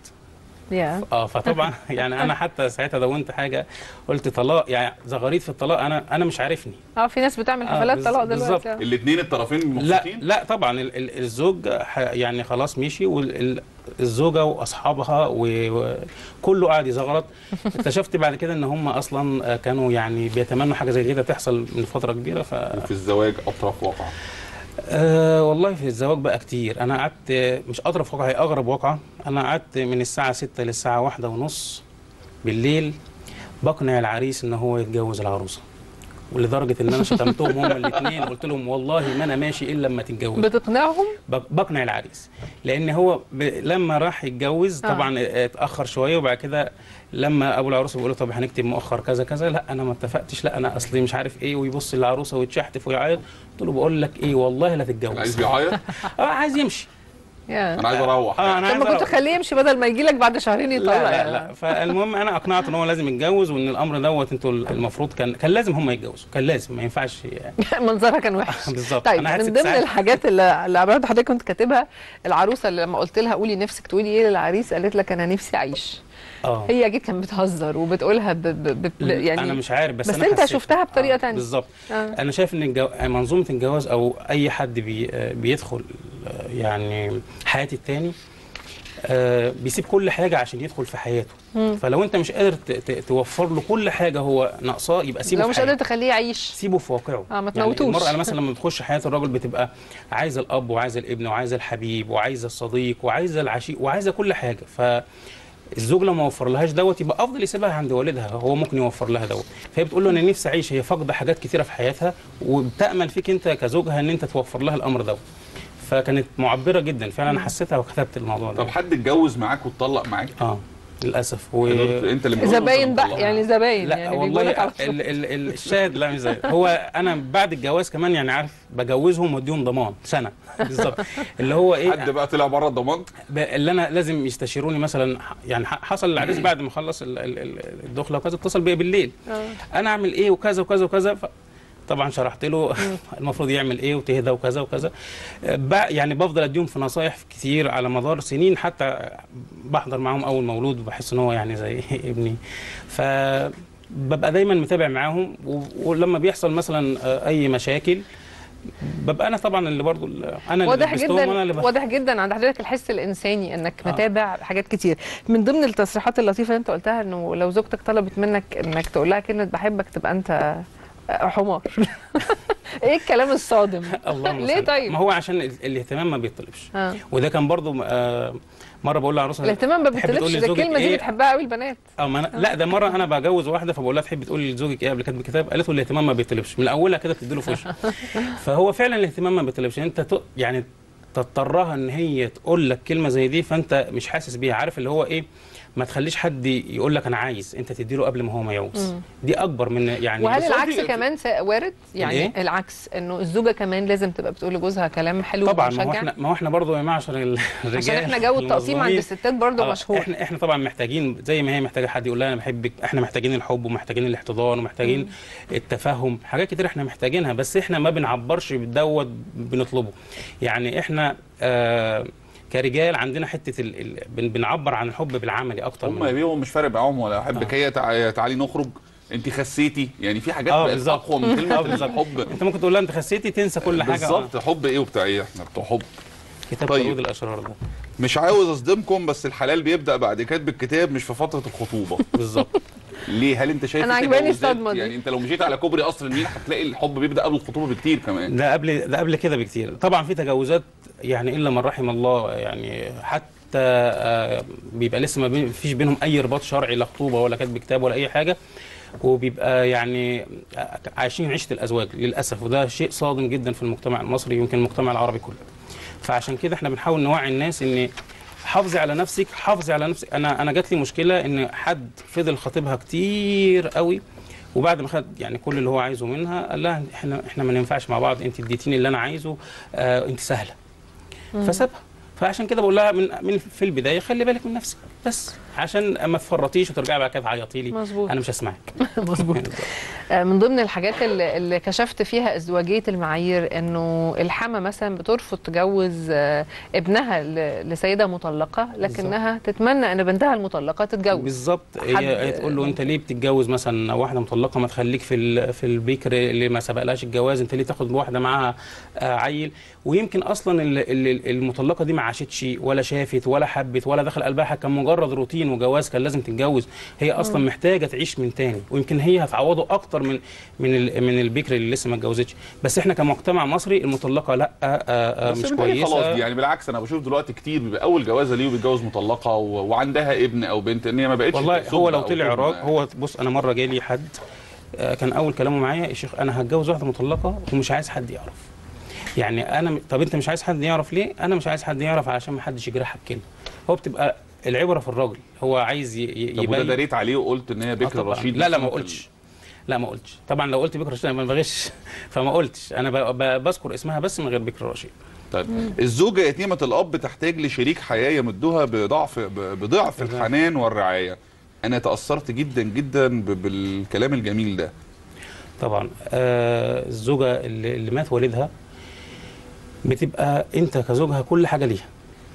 يا اه فطبعا يعني انا حتى ساعتها دونت حاجه قلت طلاق يعني زغاريت في الطلاق انا انا مش عارفني اه في ناس بتعمل آه، حفلات بز- طلاق بالظبط. دلوقتي آه. الاثنين الطرفين لا مبسوطين لا طبعا ال- ال- الزوج ح- يعني خلاص مشي والزوجه واصحابها و- وكله قاعد يزغرط اكتشفت بعد كده ان هم اصلا آه، كانوا يعني بيتمنوا حاجه زي كده تحصل من فتره كبيره ف وفي الزواج اطرف واقعه أه والله في الزواج بقى كتير انا قعدت مش اطرف واقعه هي اغرب واقعه انا قعدت من الساعه 6 للساعه واحدة ونص بالليل بقنع العريس ان هو يتجوز العروسه ولدرجه ان انا شتمتهم هما الاثنين قلت لهم والله ما انا ماشي الا لما تتجوز بتقنعهم بق- بقنع العريس لان هو ب... لما راح يتجوز آه. طبعا اتاخر شويه وبعد كده لما ابو العروسه بيقول له طب هنكتب مؤخر كذا كذا لا انا ما اتفقتش لا انا اصلي مش عارف ايه ويبص للعروسه ويتشحتف ويعيط قلت له بقول لك ايه والله لا العريس تتجوز بيعيط اه عايز يمشي يا انا عايز اروح اه انا طب عايز ما كنت أروح. خليه يمشي بدل ما يجي لك بعد شهرين يطلع لا لا لا فالمهم انا اقنعته ان هو لازم يتجوز وان الامر دوت انتوا المفروض كان كان لازم هم يتجوزوا كان لازم ما ينفعش يعني منظرها كان وحش بالظبط طيب أنا قاعد من ست ضمن ساعات. الحاجات اللي اللي برضه حضرتك كنت كاتبها العروسه اللي لما قلت لها قولي نفسك تقولي ايه للعريس قالت لك انا نفسي اعيش اه هي اكيد كانت بتهزر وبتقولها ب... ب... ب... يعني انا مش عارف بس, بس أنا أنت حسيت. شفتها بطريقة تانية. بالظبط آه. انا شايف ان الجو... منظومه الجواز او اي حد بي... بيدخل آه، يعني حياه التاني آه، بيسيب كل حاجه عشان يدخل في حياته فلو انت مش قادر ت... ت... توفر له كل حاجه هو ناقصاه يبقى سيبه لو في مش قادر حياته. تخليه يعيش سيبه في واقعه آه، ما يعني تموتوش. المرأة أنا مثلا لما بتخش حياة الراجل بتبقى عايزة الأب وعايزة الابن وعايزة الحبيب وعايزة الصديق وعايزة العشيق وعايزة كل حاجة فالزوج لما وفر لهاش دوت يبقى افضل يسيبها عند والدها هو ممكن يوفر لها دوت فهي بتقول له انا نفسي اعيش هي فاقده حاجات كتيره في حياتها وبتامل فيك انت كزوجها ان انت توفر لها الامر دوت فكانت معبره جدا فعلا انا حسيتها وكتبت الموضوع ده طب حد اتجوز معاك واتطلق معاك اه للاسف و... انت اللي متجوز زباين وأنت بقى مطلق. يعني زباين لا يعني والله بيقولك على ال طول. ال ال الشاهد لا مش زي هو انا بعد الجواز كمان يعني عارف بجوزهم واديهم ضمان سنه بالظبط اللي هو ايه حد بقى طلع بره الضمان ب- اللي انا لازم يستشيروني مثلا ح- يعني ح- حصل العريس بعد ما خلص ال- ال- ال- الدخله وكذا اتصل بيا بالليل آه. انا اعمل ايه وكذا وكذا وكذا ف... طبعا شرحت له المفروض يعمل ايه وتهدى وكذا وكذا ب- يعني بفضل اديهم في نصايح كتير على مدار سنين حتى بحضر معاهم اول مولود وبحس ان هو يعني زي ابني ف ببقى دايما متابع معاهم و- ولما بيحصل مثلا آه، اي مشاكل ببقى انا طبعا اللي برضو اللي انا اللي واضح لبستهم وانا جدا اللي بخ- واضح جدا عند حضرتك الحس الانساني انك آه. متابع حاجات كتير من ضمن التصريحات اللطيفه اللي انت قلتها انه لو زوجتك طلبت منك انك تقول لها كلمه بحبك تبقى انت آه، حمار ايه الكلام الصادم اللهم ليه صل. طيب ما هو عشان ال- الاهتمام ما بيطلبش آه. وده كان برضو آه، مره بقول لعروسه الاهتمام ما تحب تقول بيطلبش ده لزوجك الكلمه دي إيه؟ بتحبها قوي البنات اه ما أنا لا ده مره انا بجوز واحده فبقول لها تحبي تقولي لزوجك ايه قبل كاتب الكتاب قالت له الاهتمام ما بيطلبش من اولها كده بتديله في وشه فهو فعلا الاهتمام ما بيطلبش انت ت- يعني تضطرها ان هي تقول لك كلمه زي دي فانت مش حاسس بيها عارف اللي هو ايه ما تخليش حد يقول لك انا عايز انت تديله قبل ما هو ما يعوز دي اكبر من يعني وهل بس هو العكس في- كمان س- وارد يعني الإيه؟ العكس انه الزوجه كمان لازم تبقى بتقول لجوزها كلام حلو طبعا ما هو ومشجع؟ احنا ما هو احنا برضه يا معشر ال- الرجال عشان احنا جو التقسيم عند المظلومين، الستات برضه آه، مشهور احنا احنا طبعا محتاجين زي ما هي محتاجه حد يقول لها انا بحبك احنا محتاجين الحب ومحتاجين الاحتضان ومحتاجين التفهم حاجات كتير احنا محتاجينها بس احنا ما بنعبرش بالدوت بنطلبه يعني احنا آه كرجال عندنا حته ال... ال... بن- بنعبر عن الحب بالعملي اكتر هم من بيهم مش فارق معاهم ولا احبك هي تع- تعالي نخرج انت خسيتي يعني في حاجات اه بقت بالظبط اقوى من كلمه اه بالظبط الحب انت ممكن تقول لها انت خسيتي تنسى كل حاجه آه. بالظبط حب ايه وبتاع ايه احنا بتوع حب كتاب طيب. طيب. الاشرار ده مش عاوز اصدمكم بس الحلال بيبدا بعد كتب الكتاب مش في فتره الخطوبه بالظبط ليه هل انت شايف أنا في عجباني تجاوزات؟ الصدمة دي. يعني انت لو مشيت على كوبري قصر النيل هتلاقي الحب بيبدا قبل الخطوبه بكتير كمان ده قبل ده قبل كده بكتير طبعا في تجاوزات يعني الا من رحم الله يعني حتى آه، بيبقى لسه ما بين- فيش بينهم اي رباط شرعي لا خطوبه ولا كتب كتاب ولا اي حاجه وبيبقى يعني آه، عايشين عيشه الازواج للاسف وده شيء صادم جدا في المجتمع المصري يمكن المجتمع العربي كله فعشان كده احنا بنحاول نوعي الناس ان حافظي على نفسك حافظي على نفسك انا انا جات لي مشكله ان حد فضل خاطبها كتير قوي وبعد ما خد يعني كل اللي هو عايزه منها قال لها احنا احنا ما ننفعش مع بعض انت اديتيني اللي انا عايزه آه انت سهله فسابها فعشان كده بقول لها من من في البدايه خلي بالك من نفسك بس عشان ما تفرطيش وترجعي بعد كده تعيطي لي مظبوط. انا مش هسمعك مظبوط آه، من ضمن الحاجات اللي, اللي كشفت فيها ازدواجيه المعايير انه الحما مثلا بترفض تجوز آه، ابنها ل- لسيده مطلقه لكنها تتمنى ان بنتها المطلقه تتجوز بالظبط حد- هي هي تقول له انت ليه بتتجوز مثلا واحده مطلقه ما تخليك في ال- في البكر اللي ما سبقلهاش الجواز انت ليه تاخد واحده معاها آه، عيل ويمكن اصلا ال- ال- المطلقه دي ما عاشتش ولا شافت ولا حبت ولا دخل قلبها حاجة، كان مجرد روتين وجواز كان لازم تتجوز هي اصلا محتاجه تعيش من تاني ويمكن هي هتعوضه اكتر من من ال- من البكر اللي لسه ما اتجوزتش بس احنا كمجتمع مصري المطلقه لا آه، آه، آه، بس مش الباقي كويسه خلاص دي يعني بالعكس انا بشوف دلوقتي كتير بيبقى اول جوازه ليه وبيتجوز مطلقه و... وعندها ابن او بنت ان هي ما بقتش والله تقصد هو لو أو طلع تبنى. راجل هو بص انا مره جالي حد آه، كان اول كلامه معايا يا شيخ انا هتجوز واحده مطلقه ومش عايز حد يعرف يعني انا طب انت مش عايز حد يعرف ليه انا مش عايز حد يعرف علشان ما حدش يجرحها بكلمه هو بتبقى العبره في الراجل هو عايز ي- ي- طب وده يبين دريت عليه وقلت ان هي آه بكر طبعاً. رشيد لا لا بس ما ممكن- قلتش لا ما قلتش طبعا لو قلت بكر رشيد انا ما بغش فما قلتش انا ب- ب- بذكر اسمها بس من غير بكر رشيد طيب الزوجه يتيمه الاب تحتاج لشريك حياه يمدها بضعف ب- بضعف بالظبط. الحنان والرعايه انا تاثرت جدا جدا ب- بالكلام الجميل ده طبعا آه الزوجه اللي, اللي مات والدها بتبقى انت كزوجها كل حاجه ليها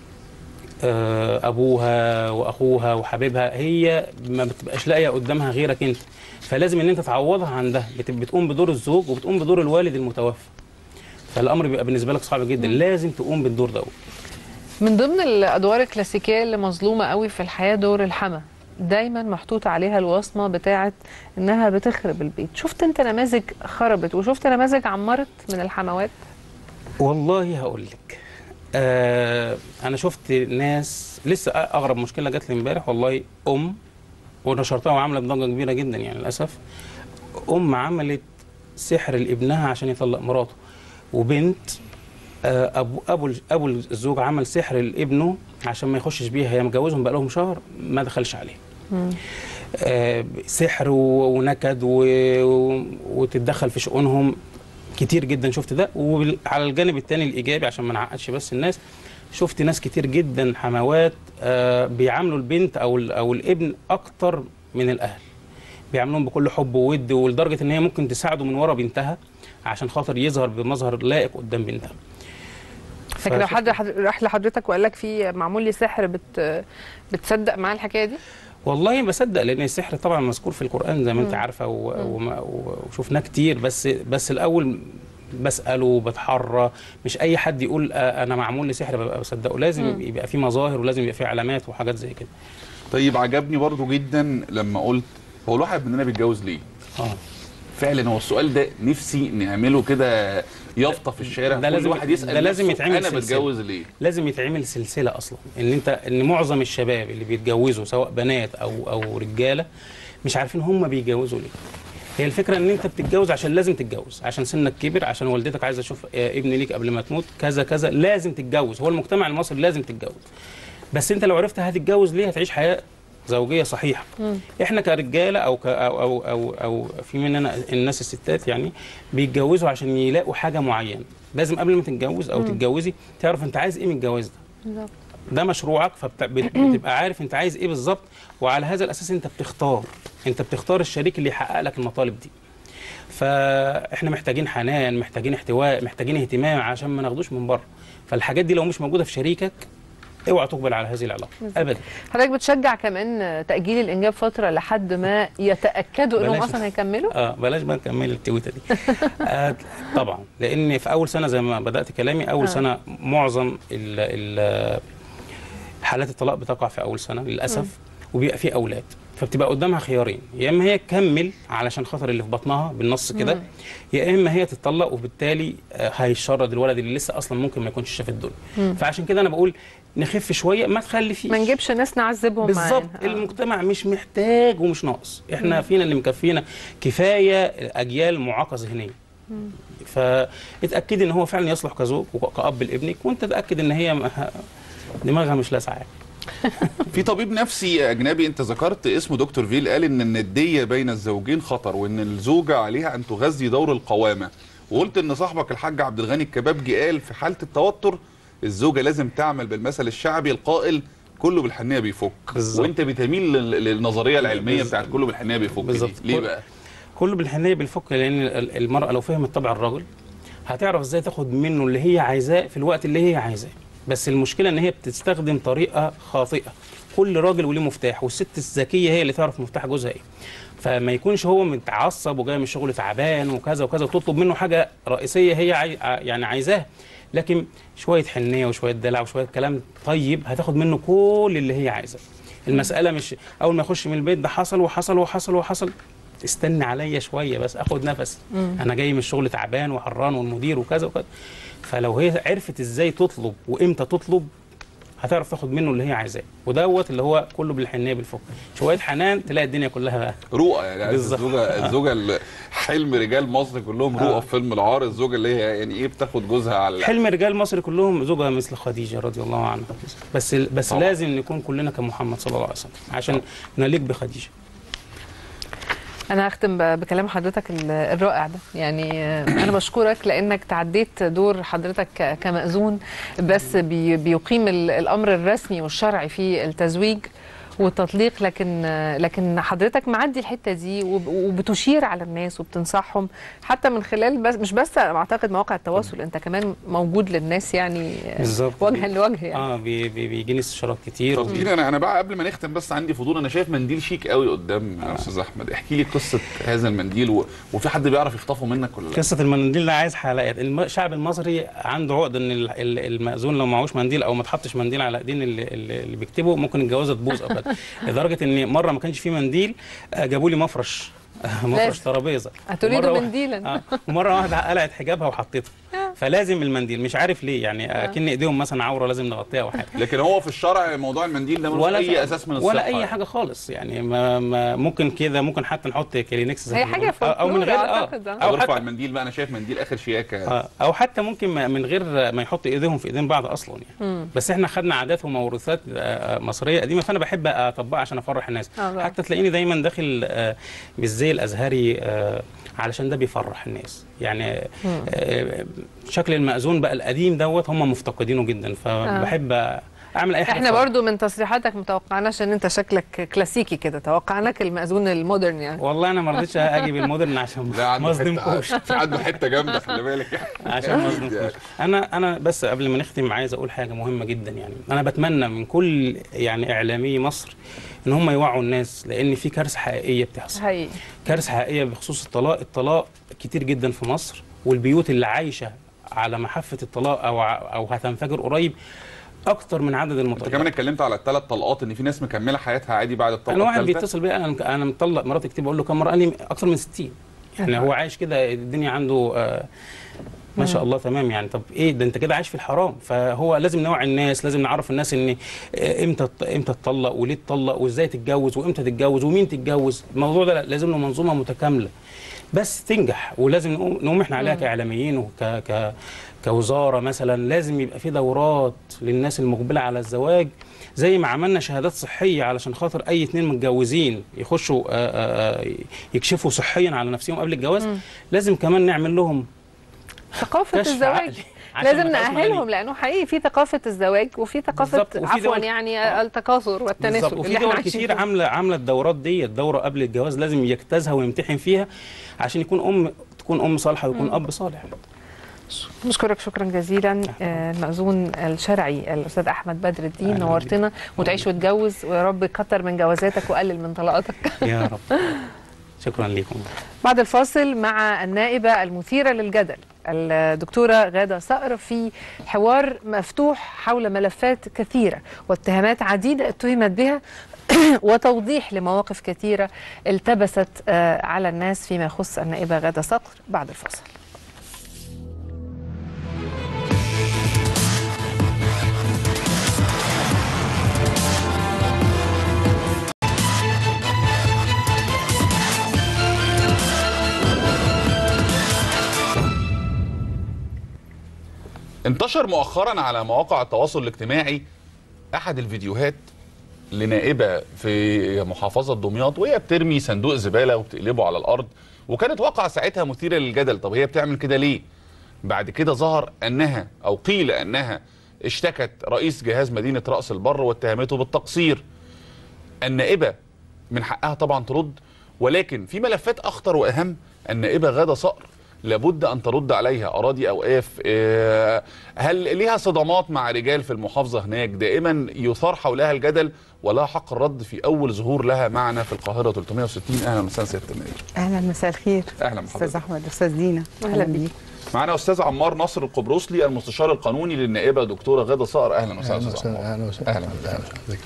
آه ابوها واخوها وحبيبها هي ما بتبقاش لاقيه قدامها غيرك انت فلازم ان انت تعوضها عن ده بت- بتقوم بدور الزوج وبتقوم بدور الوالد المتوفى فالامر بيبقى بالنسبه لك صعب جدا لازم تقوم بالدور ده من ضمن الادوار الكلاسيكيه اللي مظلومه قوي في الحياه دور الحما دايما محطوط عليها الوصمه بتاعه انها بتخرب البيت شفت انت نماذج خربت وشفت نماذج عمرت من الحموات والله هقول لك آه انا شفت ناس لسه اغرب مشكله جات لي امبارح والله ام ونشرتها وعامله ضجه كبيره جدا يعني للاسف ام عملت سحر لابنها عشان يطلق مراته وبنت آه ابو ابو ابو الزوج عمل سحر لابنه عشان ما يخشش بيها هي مجوزهم بقى لهم شهر ما دخلش عليه آه سحر و- ونكد و... و- وتتدخل في شؤونهم كتير جدا شفت ده وعلى الجانب الثاني الايجابي عشان ما نعقدش بس الناس شفت ناس كتير جدا حموات آه بيعاملوا البنت او ال- او الابن اكتر من الاهل بيعاملوهم بكل حب وود ولدرجه ان هي ممكن تساعده من ورا بنتها عشان خاطر يظهر بمظهر لائق قدام بنتها لكن لو فشفت- حد حد- راح لحضرتك وقال لك في معمول لي سحر بت بتصدق معاه الحكايه دي والله بصدق لان السحر طبعا مذكور في القران زي ما انت عارفه و- وما- و- وشفناه كتير بس بس الاول بساله وبتحرى مش اي حد يقول آه، انا معمول لي سحر ببقى بصدقه لازم يبقى في مظاهر ولازم يبقى في علامات وحاجات زي كده طيب عجبني برضو جدا لما قلت هو الواحد مننا بيتجوز ليه اه فعلا هو السؤال ده نفسي نعمله كده يافطه في الشارع ده كل لازم- واحد يسال ده لازم نفسه يتعمل انا سلسلة. بتجوز ليه لازم يتعمل سلسله اصلا ان انت ان معظم الشباب اللي بيتجوزوا سواء بنات او او رجاله مش عارفين هم بيتجوزوا ليه هي الفكره ان انت بتتجوز عشان لازم تتجوز عشان سنك كبر عشان والدتك عايزه تشوف آه، ابن ليك قبل ما تموت كذا كذا لازم تتجوز هو المجتمع المصري لازم تتجوز بس انت لو عرفت هتتجوز ليه هتعيش حياه زوجيه صحيحه احنا كرجاله او ك أو, او او او في مننا الناس الستات يعني بيتجوزوا عشان يلاقوا حاجه معينه لازم قبل ما تتجوز او تتجوزي تعرف انت عايز ايه من الجواز ده ده مشروعك فبتبقى عارف انت عايز ايه بالظبط وعلى هذا الاساس انت بتختار انت بتختار الشريك اللي يحقق لك المطالب دي فاحنا محتاجين حنان محتاجين احتواء محتاجين اهتمام عشان ما ناخدوش من بره فالحاجات دي لو مش موجوده في شريكك اوعى تقبل على هذه العلاقه ابدا حضرتك بتشجع كمان تأجيل الإنجاب فترة لحد ما يتأكدوا إنهم بلاش. أصلا هيكملوا؟ اه بلاش بقى نكمل التويته دي آه طبعا لان في اول سنه زي ما بدات كلامي اول آه. آه. سنه معظم ال ال حالات الطلاق بتقع في اول سنه للاسف وبيبقى في اولاد فبتبقى قدامها خيارين يا اما هي تكمل علشان خاطر اللي في بطنها بالنص كده يا اما هي تتطلق وبالتالي آه، هيشرد الولد اللي لسه اصلا ممكن ما يكونش شاف الدنيا فعشان كده انا بقول نخف شويه ما تخلفيش ما نجيبش ناس نعذبهم بالظبط معانا. آه. المجتمع مش محتاج ومش ناقص احنا فينا اللي مكفينا كفايه اجيال معاقه ذهنيا فاتاكدي ان هو فعلا يصلح كزوج وكاب لابنك وانت تاكد ان هي م- دماغها مش لاسعه يعني. في طبيب نفسي اجنبي انت ذكرت اسمه دكتور فيل قال ان النديه بين الزوجين خطر وان الزوجه عليها ان تغذي دور القوامه وقلت ان صاحبك الحاج عبد الغني الكبابجي قال في حاله التوتر الزوجه لازم تعمل بالمثل الشعبي القائل كله بالحنيه بيفك بالظبط. وانت بتميل لل- للنظريه العلميه بالظبط. بتاعت كله بالحنيه بيفك دي. بالظبط. ليه كل- بقى كله بالحنيه بالفك لان ال- المراه لو فهمت طبع الرجل هتعرف ازاي تاخد منه اللي هي عايزاه في الوقت اللي هي عايزاه بس المشكله ان هي بتستخدم طريقه خاطئه كل راجل وليه مفتاح والست الذكيه هي اللي تعرف مفتاح جوزها ايه فما يكونش هو متعصب وجاي من الشغل تعبان وكذا وكذا وتطلب منه حاجه رئيسيه هي عاي... ع- يعني عايزاها لكن شويه حنيه وشويه دلع وشويه كلام طيب هتاخد منه كل اللي هي عايزاه المساله مش اول ما يخش من البيت ده حصل وحصل وحصل وحصل استنى عليا شويه بس اخد نفسي انا جاي من الشغل تعبان وحران والمدير وكذا وكذا فلو هي عرفت ازاي تطلب وامتى تطلب هتعرف تاخد منه اللي هي عايزاه ودوت اللي هو كله بالحنيه بالفك شويه حنان تلاقي الدنيا كلها بقى رؤى يعني عارف بالظبط. الزوجه الزوجه اللي حلم رجال مصر كلهم رؤى آه. في فيلم العار الزوجه اللي هي يعني ايه بتاخد جوزها على حلم رجال مصر كلهم زوجها مثل خديجه رضي الله عنها بس بس طبعا. لازم نكون كلنا كمحمد صلى الله عليه وسلم عشان نليق بخديجه أنا هختم ب- بكلام حضرتك ال- الرائع ده يعني آه، أنا بشكرك لأنك تعديت دور حضرتك ك- كمأذون بس بي- بيقيم ال- الأمر الرسمي والشرعي في التزويج والتطليق لكن آه، لكن حضرتك معدي الحته دي وب- وبتشير على الناس وبتنصحهم حتى من خلال بس مش بس اعتقد مواقع التواصل انت كمان موجود للناس يعني آه، بالظبط. وجها لوجه يعني اه بي بي بيجيني استشارات كتير طب دينا انا انا بقى قبل ما نختم بس عندي فضول انا شايف منديل شيك قوي قدام يا استاذ احمد احكي لي قصه هذا المنديل و... وفي حد بيعرف يخطفه منك ولا لا قصه المنديل ده عايز حلقات الم- الشعب المصري عنده عقد ان ال- ال- المأذون لو معهوش منديل او ما تحطش منديل على ايدين اللي, اللي اللي بيكتبه ممكن الجوازه تبوظ او كده لدرجه ان مره ما كانش فيه منديل آه، جابوا لي مفرش آه، مفرش لازم. ترابيزه هتريد ومرة واحد- منديلا آه ومره واحده قلعت حجابها وحطيتها فلازم المنديل مش عارف ليه يعني اكن ايديهم مثلا عوره لازم نغطيها او حاجه لكن هو في الشرع موضوع المنديل ده ملوش اي اساس من الصحه ولا اي يعني. حاجه خالص يعني ما, ما ممكن كده ممكن حتى نحط كلينكس زي هي ما حاجة بيقولوا. أو- او من فولكلور غير اه أعتقد، آه. او او ارفع حتى المنديل بقى انا شايف منديل اخر شياكه يعني. آه، او حتى ممكن ما- من غير ما يحط ايديهم في ايدين بعض اصلا يعني بس احنا خدنا عادات وموروثات آه، مصريه قديمه فانا بحب اطبقها عشان افرح الناس آه، طبعا. حتى تلاقيني دايما داخل آه، بالزي الازهري آه، علشان ده بيفرح الناس يعني آه، شكل المأذون بقى القديم دوت هم مفتقدينه جدا فبحب اعمل اي حاجه احنا تفرح. برضو من تصريحاتك متوقعناش ان انت شكلك كلاسيكي كده توقعناك المأذون المودرن يعني والله انا ما رضيتش اجي بالمودرن عشان لا عنده ما حته اظلمكوش في عنده حته جامده خلي بالك عشان ما اظلمكوش انا انا بس قبل ما نختم عايز اقول حاجه مهمه جدا يعني انا بتمنى من كل يعني اعلامي مصر ان هم يوعوا الناس لان في كارثه حقيقيه بتحصل حقيقي كارثه حقيقيه بخصوص الطلاق الطلاق كتير جدا في مصر والبيوت اللي عايشه على محافه الطلاق او ع- او هتنفجر قريب اكتر من عدد انت المطلقات كمان اتكلمت على الثلاث طلقات ان في ناس مكمله حياتها عادي بعد الطلقه انا واحد الثالثه بيتصل بيا انا انا مطلق مراتي كتير بقول له كم مره قال لي اكتر من 60 يعني هو عايش كده الدنيا عنده آه، ما شاء الله تمام يعني طب ايه ده انت كده عايش في الحرام فهو لازم نوعي الناس لازم نعرف الناس ان آه، امتى امتى تطلق وليه تطلق وازاي تتجوز وامتى تتجوز ومين تتجوز الموضوع ده لازم له منظومه متكامله بس تنجح ولازم نقوم, نقوم احنا عليها كاعلاميين وك ك كوزاره مثلا لازم يبقى في دورات للناس المقبله على الزواج زي ما عملنا شهادات صحيه علشان خاطر اي اتنين متجوزين يخشوا آه، آه، يكشفوا صحيا على نفسهم قبل الجواز لازم كمان نعمل لهم ثقافة كشف الزواج عقلي عشان لازم ما تبقاش نأهلهم مغني. لأنه حقيقي في ثقافة الزواج وفي ثقافة بالظبط، وفي عفوا دول- يعني آه. التكاثر والتناسل بالظبط وفي اللي احنا دول عايشين كتير فيه. عامله عامله الدورات دي الدوره قبل الجواز لازم يجتازها ويمتحن فيها عشان يكون ام تكون ام صالحه ويكون اب صالح نشكرك شكرا جزيلا آه، المأذون الشرعي الأستاذ أحمد بدر الدين أهلاً نورتنا وتعيش وتجوز ويا رب يكتر من جوازاتك وقلل من طلاقاتك يا رب شكرا لكم بعد الفاصل مع النائبة المثيرة للجدل الدكتورة غادة صقر في حوار مفتوح حول ملفات كثيرة واتهامات عديدة اتهمت بها وتوضيح لمواقف كثيرة التبست آه، على الناس فيما يخص النائبة غادة صقر بعد الفاصل انتشر مؤخرا على مواقع التواصل الاجتماعي احد الفيديوهات لنائبه في محافظه دمياط وهي بترمي صندوق زباله وبتقلبه على الارض وكانت واقعه ساعتها مثيره للجدل طب هي بتعمل كده ليه؟ بعد كده ظهر انها او قيل انها اشتكت رئيس جهاز مدينه راس البر واتهمته بالتقصير النائبه من حقها طبعا ترد ولكن في ملفات اخطر واهم النائبه غاده صقر لابد ان ترد عليها اراضي اوقاف آه، هل ليها صدامات مع رجال في المحافظه هناك دائما يثار حولها الجدل ولا حق الرد في اول ظهور لها معنا في القاهره 360 اهلا وسهلا سياده النائب اهلا مساء الخير اهلا استاذ بحضرتك احمد استاذ دينا أهلا بيك. معنا استاذ عمار نصر القبرصلي المستشار القانوني للنائبه دكتوره غاده صقر اهلا وسهلا استاذ عمار اهلا وسهلا اهلا اهلا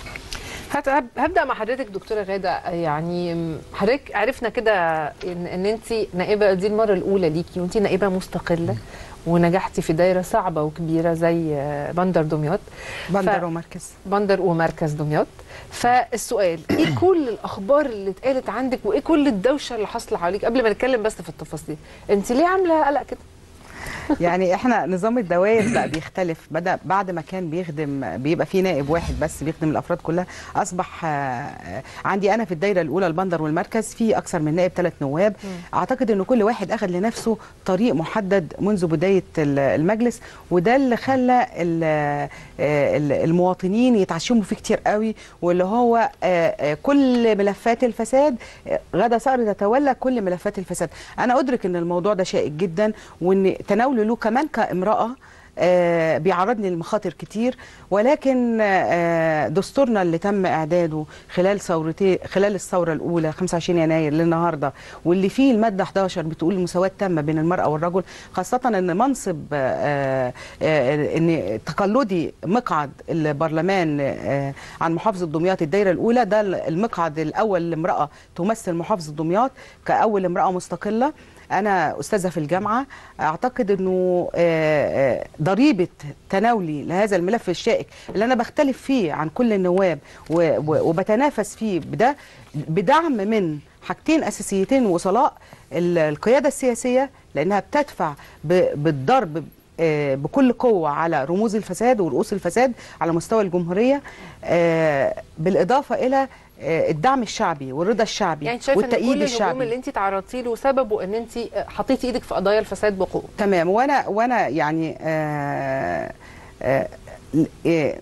هت- هب- هبدا مع حضرتك دكتوره غاده يعني م، حضرتك عرفنا كده ان, إن انت نائبه دي المره الاولى ليكي وانت نائبه مستقله ونجحتي في دايره صعبه وكبيره زي آه، بندر دمياط بندر ف- ومركز بندر ومركز دمياط فالسؤال ايه كل الاخبار اللي اتقالت عندك وايه كل الدوشه اللي حاصله حواليك قبل ما نتكلم بس في التفاصيل انت ليه عامله قلق كده يعني احنا نظام الدوائر بقى بيختلف بدا بعد ما كان بيخدم بيبقى في نائب واحد بس بيخدم الافراد كلها اصبح آه، آه، عندي انا في الدايره الاولى البندر والمركز في اكثر من نائب ثلاث نواب اعتقد ان كل واحد اخذ لنفسه طريق محدد منذ بدايه ال- المجلس وده اللي خلى ال- آه، ال- المواطنين يتعشموا فيه كتير قوي واللي هو آه، آه، كل ملفات الفساد آه، غدا صقر تتولى كل ملفات الفساد انا ادرك ان الموضوع ده شائك جدا وان تناوله له كمان كامراه آه، بيعرضني لمخاطر كتير ولكن آه، دستورنا اللي تم اعداده خلال ثورتي خلال الثوره الاولى 25 يناير للنهارده واللي فيه الماده 11 بتقول المساواه التامه بين المراه والرجل خاصه ان منصب آه، آه، ان تقلدي مقعد البرلمان آه، عن محافظه دمياط الدايره الاولى ده المقعد الاول لامراه تمثل محافظه دمياط كاول امراه مستقله انا استاذه في الجامعه اعتقد انه آه، آه، ضريبه تناولي لهذا الملف الشائك اللي انا بختلف فيه عن كل النواب و- و- وبتنافس فيه بده بدعم من حاجتين اساسيتين وصلاء ال- القياده السياسيه لانها بتدفع ب- بالضرب آه، بكل قوة على رموز الفساد ورؤوس الفساد على مستوى الجمهورية آه، بالإضافة إلى آه، الدعم الشعبي والرضا الشعبي يعني شايفه ان والتأييد كل الهجوم الشعبي اللي انت تعرضتي له سببه ان انت حطيتي ايدك في قضايا الفساد بقوه تمام وانا وانا يعني آه آه آه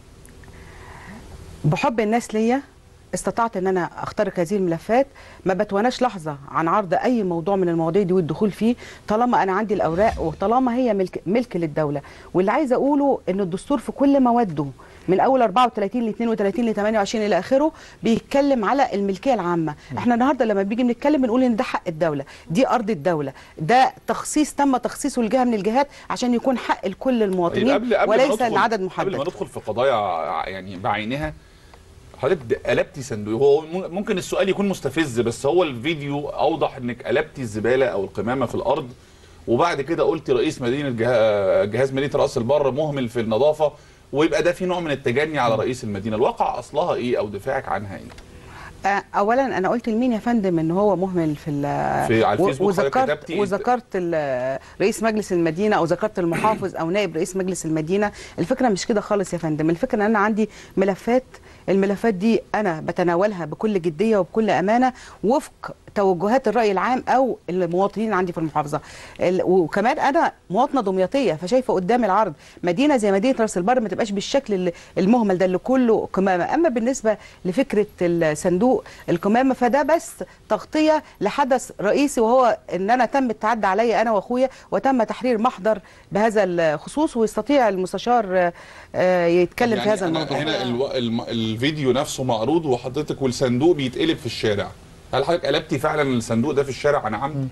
بحب الناس ليا استطعت ان انا اخترق هذه الملفات ما بتواناش لحظه عن عرض اي موضوع من المواضيع دي والدخول فيه طالما انا عندي الاوراق وطالما هي ملك ملك للدوله واللي عايزه اقوله ان الدستور في كل مواده من اول 34 ل 32 ل 28 الى اخره بيتكلم على الملكيه العامه احنا النهارده لما بنيجي بنتكلم بنقول ان ده حق الدوله دي ارض الدوله ده تخصيص تم تخصيصه لجهه من الجهات عشان يكون حق لكل المواطنين طيب قبل قبل ما وليس ندخل- لعدد قبل ما محدد ندخل في قضايا يعني بعينها حضرتك د- قلبتي صندوق هو م- ممكن السؤال يكون مستفز بس هو الفيديو اوضح انك قلبتي الزباله او القمامه في الارض وبعد كده قلتي رئيس مدينه جه- جهاز مدينه راس البر مهمل في النظافه ويبقى ده في نوع من التجني على رئيس المدينه الواقع اصلها ايه او دفاعك عنها ايه آه، اولا انا قلت لمين يا فندم ان هو مهمل في ال- في- على و- الفيسبوك حضرتك وذكرت كتبتي- وذكرت ال- رئيس مجلس المدينه او ذكرت المحافظ او نائب رئيس مجلس المدينه الفكره مش كده خالص يا فندم الفكره ان انا عندي ملفات الملفات دي انا بتناولها بكل جديه وبكل امانه وفق توجهات الراي العام او المواطنين عندي في المحافظه ال- وكمان انا مواطنه دمياطيه فشايفه قدام العرض مدينه زي مدينه راس البر ما تبقاش بالشكل ال- المهمل ده اللي كله قمامه اما بالنسبه لفكره الصندوق القمامه فده بس تغطيه لحدث رئيسي وهو ان انا تم التعدي عليا انا واخويا وتم تحرير محضر بهذا الخصوص ويستطيع المستشار آه، آه، يتكلم في هذا أنا الموضوع هنا الو... الم... الفيديو نفسه معروض وحضرتك والصندوق بيتقلب في الشارع هل حضرتك قلبتي فعلا الصندوق ده في الشارع عن عمد؟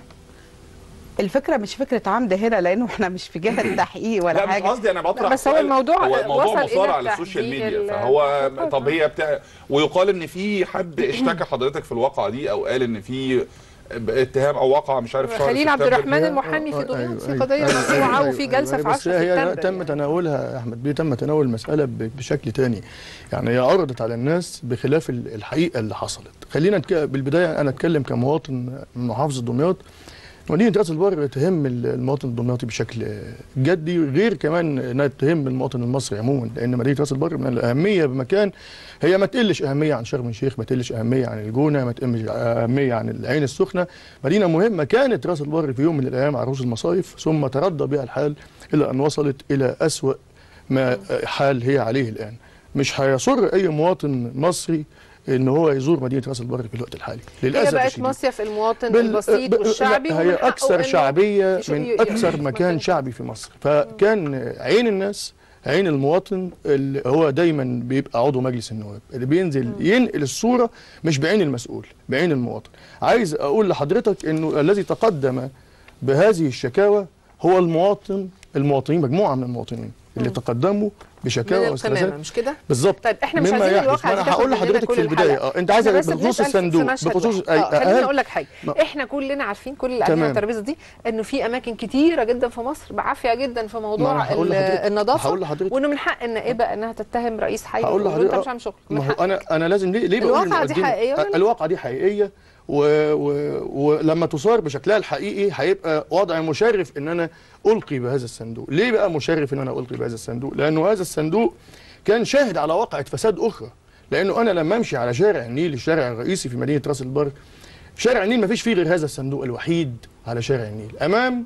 الفكره مش فكره عمد هنا لانه احنا مش في جهه تحقيق ولا لا مش حاجه قصدي انا بطرح بس هو سؤال. الموضوع هو موضوع وصل مثار إلى على السوشيال تحقيق ميديا ال- فهو الخطوة. طب هي بتاع ويقال ان في حد اشتكى حضرتك في الواقعه دي او قال ان في اتهام او واقعه مش عارف شهر خليل عبد سبتمبر. الرحمن هي- المحامي في آه، دمياط أيوة، في أيوة، قضيه أيوة، مرفوعه أيوة، وفي أيوة، جلسه أيوة، في بس 10 هي سبتمبر تم يعني. تناولها يا احمد بيه تم تناول المساله ب- بشكل تاني يعني هي عرضت على الناس بخلاف ال- الحقيقه اللي حصلت خلينا نتك... بالبدايه انا اتكلم كمواطن من محافظه دمياط مدينه راس البر تهم ال- المواطن الدمياطي بشكل جدي غير كمان انها تهم المواطن المصري عموما لان مدينه راس البر من الاهميه بمكان هي ما تقلش اهميه عن شرم الشيخ ما تقلش اهميه عن الجونه ما تقلش اهميه عن العين السخنه مدينه مهمه كانت راس البر في يوم من الايام عروس المصايف ثم تردى بها الحال الى ان وصلت الى اسوا ما حال هي عليه الان مش هيسر اي مواطن مصري ان هو يزور مدينه راس البر في الوقت الحالي هي للاسف بقت الشديد. مصيف المواطن بال- البسيط ب- والشعبي لا، هي ومن حقه اكثر إنه شعبيه يشوف- من ي- اكثر يشوف مكان شعبي في مصر فكان عين الناس عين المواطن اللي هو دايما بيبقى عضو مجلس النواب اللي بينزل ينقل الصوره مش بعين المسؤول بعين المواطن عايز اقول لحضرتك انه الذي تقدم بهذه الشكاوى هو المواطن المواطنين مجموعه من المواطنين اللي تقدموا من بشكاوى القمامه واستغاثات مش كده؟ بالظبط طيب احنا مش مما عايزين يحدث. الواقع ما انا دي تاخد هقول مننا لحضرتك كل في البدايه الحلقة. اه انت عايز إحنا بس بخصوص بنسأل في- في الصندوق مشهد بخصوص واحد. أي اه خليني أقل- اقول لك حاجه ما- احنا كلنا عارفين كل اللي قاعدين على تمام. الترابيزه دي انه في اماكن كتيره جدا في مصر بعافيه جدا في ما موضوع أنا هقول ال- لحضرتك- النظافه هقول لحضرتك. وانه من حق النائبه انها تتهم رئيس حي هقول ويقول له انت لحضرتك مش عامل شغل من ما هو حق. انا انا لازم ليه ليه بقول الواقعة دي المقدمة؟ حقيقية ولا لا؟ الواقعه دي حقيقيه و... و... ولما تصار بشكلها الحقيقي هيبقى وضع مشرف ان انا القي بهذا الصندوق ليه بقى مشرف ان انا القي بهذا الصندوق لانه هذا الصندوق كان شاهد على واقعه فساد اخرى لانه انا لما امشي على شارع النيل الشارع الرئيسي في مدينه راس البر شارع النيل ما فيش فيه غير هذا الصندوق الوحيد على شارع النيل امام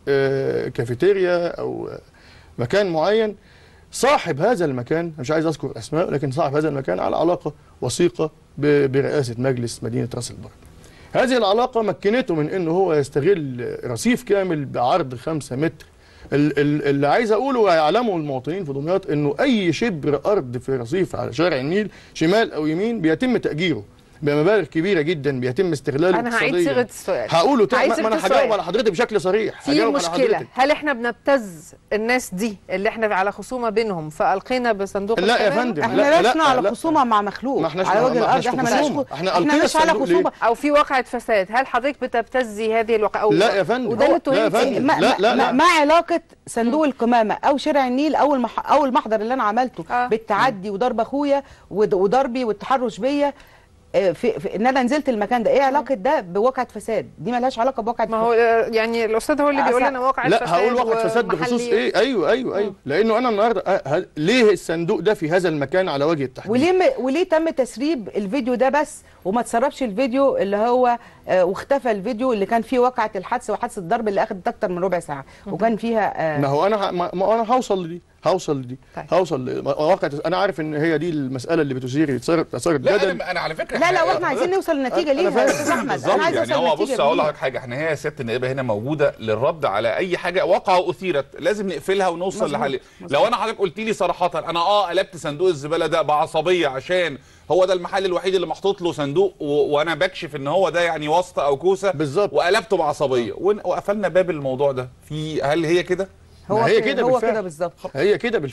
آه، كافيتيريا او آه، مكان معين صاحب هذا المكان مش عايز اذكر اسماء لكن صاحب هذا المكان على علاقه وثيقه ب- برئاسه مجلس مدينه راس البر. هذه العلاقه مكنته من انه هو يستغل رصيف كامل بعرض خمسة متر ال- ال- اللي عايز اقوله ويعلمه المواطنين في دمياط انه اي شبر ارض في رصيف على شارع النيل شمال او يمين بيتم تاجيره بمبالغ كبيره جدا بيتم استغلاله انا هعيد اقتصادياً. صيغه السؤال هقوله تاني عايز ما ما انا صيغة هجاوب السؤال. على حضرتك بشكل صريح في هجاوب على مشكله حضرتك. هل احنا بنبتز الناس دي اللي احنا على خصومه بينهم فالقينا بصندوق لا يا القمامة؟ فندم. احنا لا، لا، لسنا على لا. خصومه مع مخلوق ما احناش على مع- وجه ما الارض احناش احنا في مالناش خصومة. خ- احنا احنا ألقينا مش على الصندوق ليه؟ خصومه او في واقعه فساد هل حضرتك بتبتزي هذه الواقعه أو لا يا فندم. وده اللي لا يا تهمتي. فندم. ما لا، لا، ما, لا. ما علاقه صندوق القمامه او شارع النيل او المح... او المحضر اللي انا عملته آه. بالتعدي وضرب اخويا ود- وضربي والتحرش بيا آه، في, في ان انا نزلت المكان ده ايه علاقه ده بواقعه فساد دي مالهاش علاقه بواقعه ما هو آه، يعني الاستاذ هو اللي بيقول أصل- لنا واقعه لا فساد هقول واقع فساد بخصوص ومحلي. ايه ايوه ايوه ايوه لانه انا النهارده أه، هل- ليه الصندوق ده في هذا المكان على وجه التحديد وليه م... وليه تم تسريب الفيديو ده بس وما تسربش الفيديو اللي هو آه واختفى الفيديو اللي كان فيه واقعه الحادثه وحادثه الضرب اللي اخذت اكتر من ربع ساعه وكان فيها ما آه هو انا ه- ما ما انا هوصل لدي هوصل لدي طيب. هوصل ل- واقع انا عارف ان هي دي المساله اللي بتثير اثارت اثارت لا جدل انا انا على فكره لا لا إحنا- واحنا عايزين نوصل لنتيجه أنا ليها فاهم. يا استاذ احمد بالظبط انا عايزه يعني اوصل هو لنتيجه بص اقول ليها. لك حاجه احنا هي سياده النائبه هنا موجوده للرد على اي حاجه واقعه اثيرت لازم نقفلها ونوصل مظبوط. لحل لو انا حضرتك قلت لي صراحه انا اه قلبت صندوق الزباله ده بعصبيه عشان هو ده المحل الوحيد اللي محطوط له صندوق و... وانا بكشف ان هو ده يعني واسطه او كوسه بالظبط. وقلبته بعصبيه ون- وقفلنا باب الموضوع ده في هل هي كده هو ما هي كده كده هو بالفعل. كده بالظبط هي كده بالفعل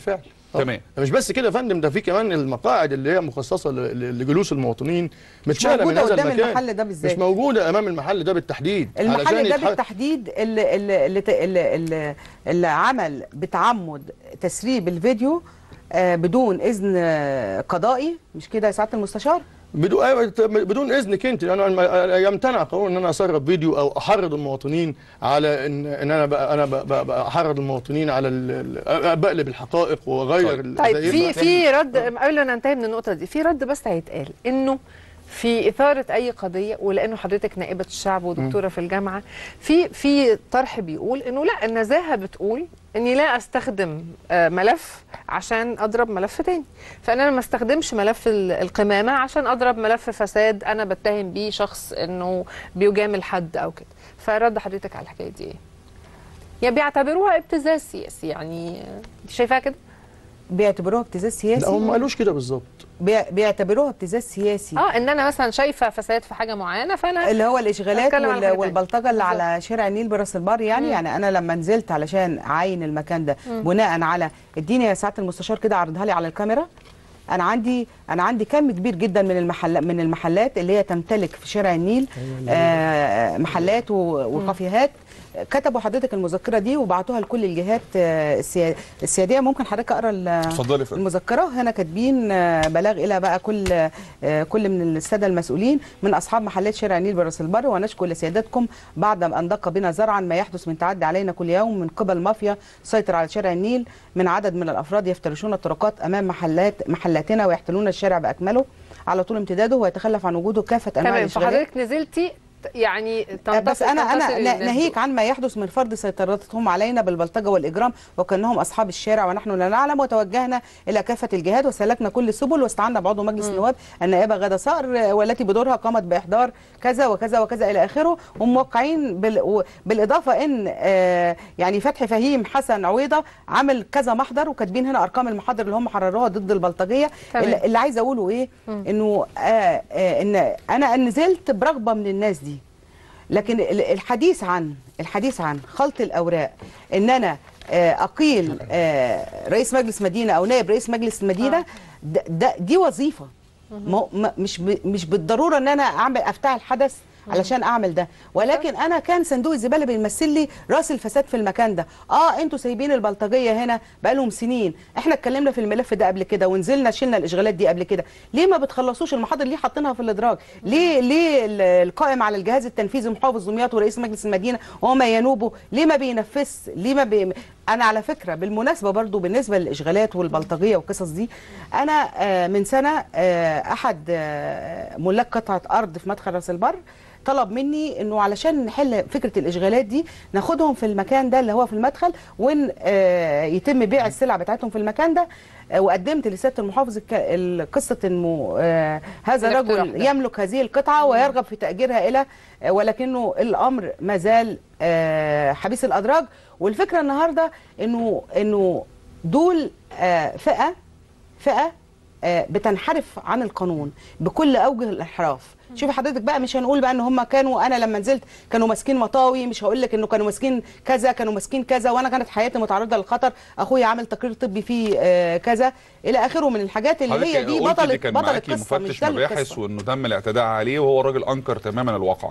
تمام مش بس كده يا فندم ده في كمان المقاعد اللي هي مخصصه ل- ل- لجلوس المواطنين متشاله من موجودة هذا قدام المكان المحل ده بالذات. مش موجوده امام المحل ده بالتحديد المحل علشان ده يتح- بالتحديد اللي, اللي, اللي, اللي, اللي, اللي عمل بتعمد تسريب الفيديو آه، بدون اذن آه، قضائي مش كده يا سعاده المستشار بدون أيوة، بدون اذنك انت انا أنا- يمتنع قانون ان انا اسرب فيديو او احرض المواطنين على ان ان انا بقى انا بقى بقى بقى احرض المواطنين على ال- ال- بقلب الحقائق واغير طيب. ال- طيب زي في ما- في رد قبل ما ننتهي من النقطه دي في رد بس هيتقال انه في اثاره اي قضيه ولانه حضرتك نائبه الشعب ودكتوره في الجامعه في في طرح بيقول انه لا النزاهه بتقول اني لا استخدم آه، ملف عشان اضرب ملف تاني فانا ما استخدمش ملف ال- القمامه عشان اضرب ملف فساد انا بتهم بيه شخص انه بيجامل حد او كده فرد حضرتك على الحكايه دي ايه يعني بيعتبروها ابتزاز سياسي يعني آه، انت شايفاها كده بيعتبروها ابتزاز لا هم سياسي ما قالوش كده بالظبط بي- بيعتبروها ابتزاز سياسي اه ان انا مثلا شايفه فساد في حاجه معينه فانا اللي هو الاشغالات أتكلم على وال- حاجة تانية. والبلطجه اللي على شارع النيل براس البر يعني يعني انا لما نزلت علشان اعاين المكان ده بناء على اديني يا سعاده المستشار كده عرضها لي على الكاميرا انا عندي انا عندي كم كبير جدا من المحل من المحلات اللي هي تمتلك في شارع النيل آه محلات و- وكافيهات كتبوا حضرتك المذكره دي وبعتوها لكل الجهات آه، السيا- السياديه ممكن حضرتك اقرا ال- اتفضلي يا فندم. المذكره هنا كاتبين آه، بلاغ الى بقى كل آه، كل من الساده المسؤولين من اصحاب محلات شارع النيل براس البر ونشكو لسيادتكم بعد ان دق بنا زرعا ما يحدث من تعدي علينا كل يوم من قبل مافيا تسيطر على شارع النيل من عدد من الافراد يفترشون الطرقات امام محلات محلاتنا ويحتلون الشارع باكمله على طول امتداده ويتخلف عن وجوده كافه انواع تمام الاشغالات فحضرتك نزلتي ت- يعني تنتصر بس انا انا تنتصري نا- للناس ناهيك دول. عن ما يحدث من فرض سيطرتهم علينا بالبلطجه والاجرام وكانهم اصحاب الشارع ونحن لا نعلم وتوجهنا الى كافه الجهات وسلكنا كل السبل واستعنا بعضو مجلس النواب النائبه غاده صقر آه، والتي بدورها قامت باحضار كذا وكذا وكذا الى اخره وموقعين بال... و- بالاضافه ان آه، يعني فتحي فهيم حسن عويضه عمل كذا محضر وكاتبين هنا ارقام المحاضر اللي هم حرروها ضد البلطجيه تمام. اللي اللي عايزه اقوله ايه انه آه آه ان انا نزلت برغبه من الناس دي لكن ال- الحديث عن الحديث عن خلط الاوراق ان انا آه، اقيل آه، رئيس مجلس مدينه او نائب رئيس مجلس مدينه ده ده- دي وظيفه ما- ما- مش ب- مش بالضروره ان انا اعمل افتعل حدث علشان اعمل ده ولكن انا كان صندوق الزباله بيمثل لي راس الفساد في المكان ده اه انتوا سايبين البلطجيه هنا بقالهم سنين احنا اتكلمنا في الملف ده قبل كده ونزلنا شلنا الاشغالات دي قبل كده ليه ما بتخلصوش المحاضر ليه حاطينها في الادراج ليه ليه ال- القائم على الجهاز التنفيذي محافظ دمياط ورئيس مجلس المدينه وما ينوبه ليه ما بينفذش ليه ما بي... انا على فكره بالمناسبه برضو بالنسبه للاشغالات والبلطجيه والقصص دي انا آه، من سنه آه، احد آه، ملاك قطعه ارض في مدخل راس البر طلب مني انه علشان نحل فكره الاشغالات دي ناخدهم في المكان ده اللي هو في المدخل وان آه، يتم بيع السلع بتاعتهم في المكان ده آه، وقدمت لسياده المحافظ الك- ال- قصه انه آه، هذا الاقتراح الرجل ده. يملك هذه القطعه ويرغب في تاجيرها الى آه، ولكنه الامر ما زال آه، حبيس الادراج والفكره النهارده انه انه دول آه، فئه فئه آه، بتنحرف عن القانون بكل اوجه الانحراف شوفي حضرتك بقى مش هنقول بقى ان هم كانوا انا لما نزلت كانوا ماسكين مطاوي مش هقول لك انه كانوا ماسكين كذا كانوا ماسكين كذا وانا كانت حياتي متعرضه للخطر اخويا عامل تقرير طبي فيه آه، كذا الى اخره من الحاجات اللي هي دي قلت بطل دي كان بطل معاكي القصه مش مفتش ده مباحث القصه وانه تم الاعتداء عليه وهو الراجل انكر تماما الواقع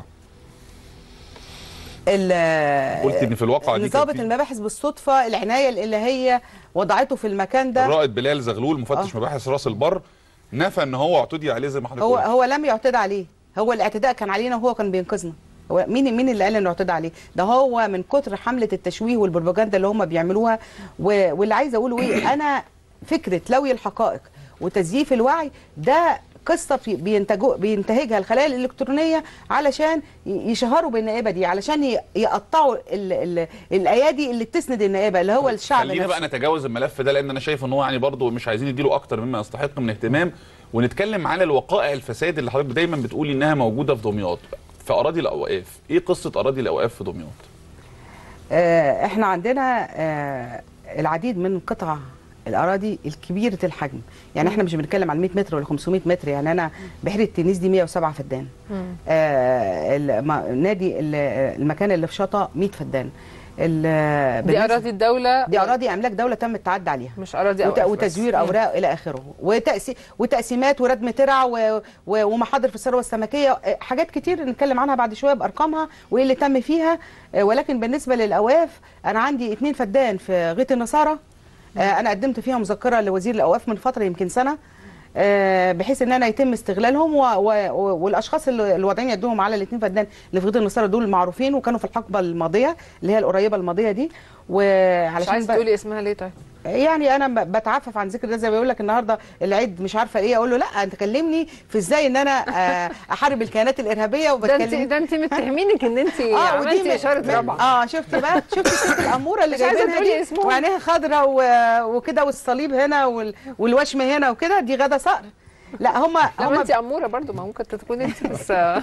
ال- قلت ان في الواقعه دي كان ضابط في- المباحث بالصدفه العنايه الالهيه وضعته في المكان ده الرائد بلال زغلول مفتش مباحث راس البر نفى ان هو اعتدي عليه زي ما حضرتك هو قلت. هو لم يعتدى عليه هو الاعتداء كان علينا وهو كان بينقذنا هو مين مين اللي قال انه اعتدى عليه ده هو من كتر حمله التشويه والبروباجندا اللي هم بيعملوها و- واللي عايزه اقوله ايه انا فكره لوي الحقائق وتزييف الوعي ده قصه في- بينتجوا بينتهجها الخلايا الالكترونيه علشان ي- يشهروا بالنائبه دي علشان ي- يقطعوا ال ال الايادي اللي بتسند النائبه اللي هو الشعب خلينا نفسه. بقى نتجاوز الملف ده لان انا شايف ان هو يعني برضه مش عايزين يديله اكتر مما يستحق من اهتمام ونتكلم على الوقائع الفساد اللي حضرتك دايما بتقولي انها موجوده في دمياط في اراضي الاوقاف ايه قصه اراضي الاوقاف في دمياط آه، احنا عندنا آه، العديد من قطع الاراضي الكبيره الحجم يعني احنا مش بنتكلم عن 100 متر ولا 500 متر يعني انا بحيره التنيس دي 107 فدان آه الم- نادي ال- المكان اللي في شطا 100 فدان ال- دي بالنسبة- اراضي الدوله دي اراضي املاك دوله تم التعدي عليها مش اراضي وت- أوقاف بس. وتزوير اوراق الى اخره وتأسي وتقسيمات وردم ترع و... و... ومحاضر في الثروه السمكيه آه، حاجات كتير نتكلم عنها بعد شويه بارقامها وايه اللي تم فيها آه، ولكن بالنسبه للاواف انا عندي اتنين فدان في غيط النصارى آه، انا قدمت فيها مذكره لوزير الاوقاف من فتره يمكن سنه آه، بحيث ان انا يتم استغلالهم و... و... والاشخاص اللي الوضعين يدوهم على الاثنين فدان اللي في غيط النصارى دول معروفين وكانوا في الحقبه الماضيه اللي هي القريبه الماضيه دي مش وعلشان عايز بقى- تقولي اسمها ليه طيب يعني انا ب- بتعفف عن ذكر ده زي ما بيقول لك النهارده العيد مش عارفه ايه اقول له لا انت كلمني في ازاي ان انا آه، احارب الكيانات الارهابيه ده انت وبتكلم ده انت متهمينك ان انت عملتي من- اشاره من- رابعه اه شفتي بقى شفتي الست الاموره اللي مش عايزة جايبينها تقولي دي اسمهم. وعينيها خضراء و- وكده والصليب هنا وال- والوشم هنا وكده دي غدا صقر لا هم لا ما هم انت اموره برضو ما ممكن تكون انت بس آه،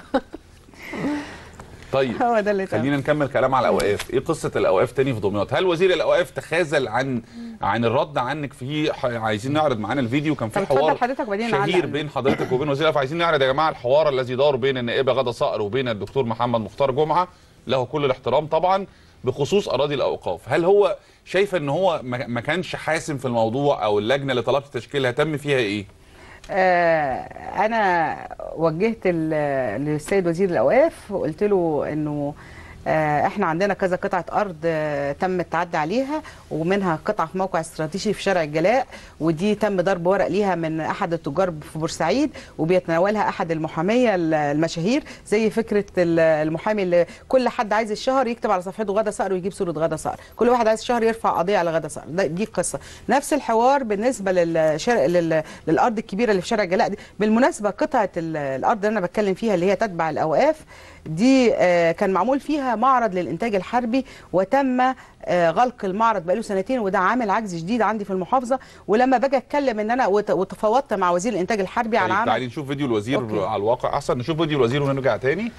طيب هو ده اللي تم. خلينا نكمل كلام على الاوقاف ايه قصه الاوقاف تاني في دمياط هل وزير الاوقاف تخاذل عن عن الرد عنك في ح- عايزين نعرض معانا الفيديو كان في طب اتفضل حوار حضرتك وبعدين شهير نعلق. بين حضرتك وبين وزير الاوقاف عايزين نعرض يا جماعه الحوار الذي دار بين النائبه غدا صقر وبين الدكتور محمد مختار جمعه له كل الاحترام طبعا بخصوص اراضي الاوقاف هل هو شايفه ان هو ما ما كانش حاسم في الموضوع او اللجنه اللي طلبت تشكيلها تم فيها ايه آه، انا وجهت ال- للسيد وزير الاوقاف وقلت له انه آه، احنا عندنا كذا قطعه ارض آه، تم التعدي عليها ومنها قطعه في موقع استراتيجي في شارع الجلاء ودي تم ضرب ورق ليها من احد التجار في بورسعيد وبيتناولها احد المحاميه ال- المشاهير زي فكره ال- المحامي اللي كل حد عايز الشهر يكتب على صفحته غدا صقر ويجيب صوره غدا صقر كل واحد عايز الشهر يرفع قضيه على غدا صقر ده- دي قصه نفس الحوار بالنسبه للشارع لل- للارض الكبيره اللي في شارع الجلاء دي بالمناسبه قطعه ال- الارض اللي انا بتكلم فيها اللي هي تتبع الاوقاف دي آه، كان معمول فيها معرض للانتاج الحربي وتم آه، غلق المعرض بقاله سنتين وده عامل عجز شديد عندي في المحافظه ولما باجي اتكلم ان انا وت- وتفاوضت مع وزير الانتاج الحربي على طيب عمل تعالي نشوف فيديو الوزير أوكي. على الواقع احسن نشوف فيديو الوزير ونرجع تاني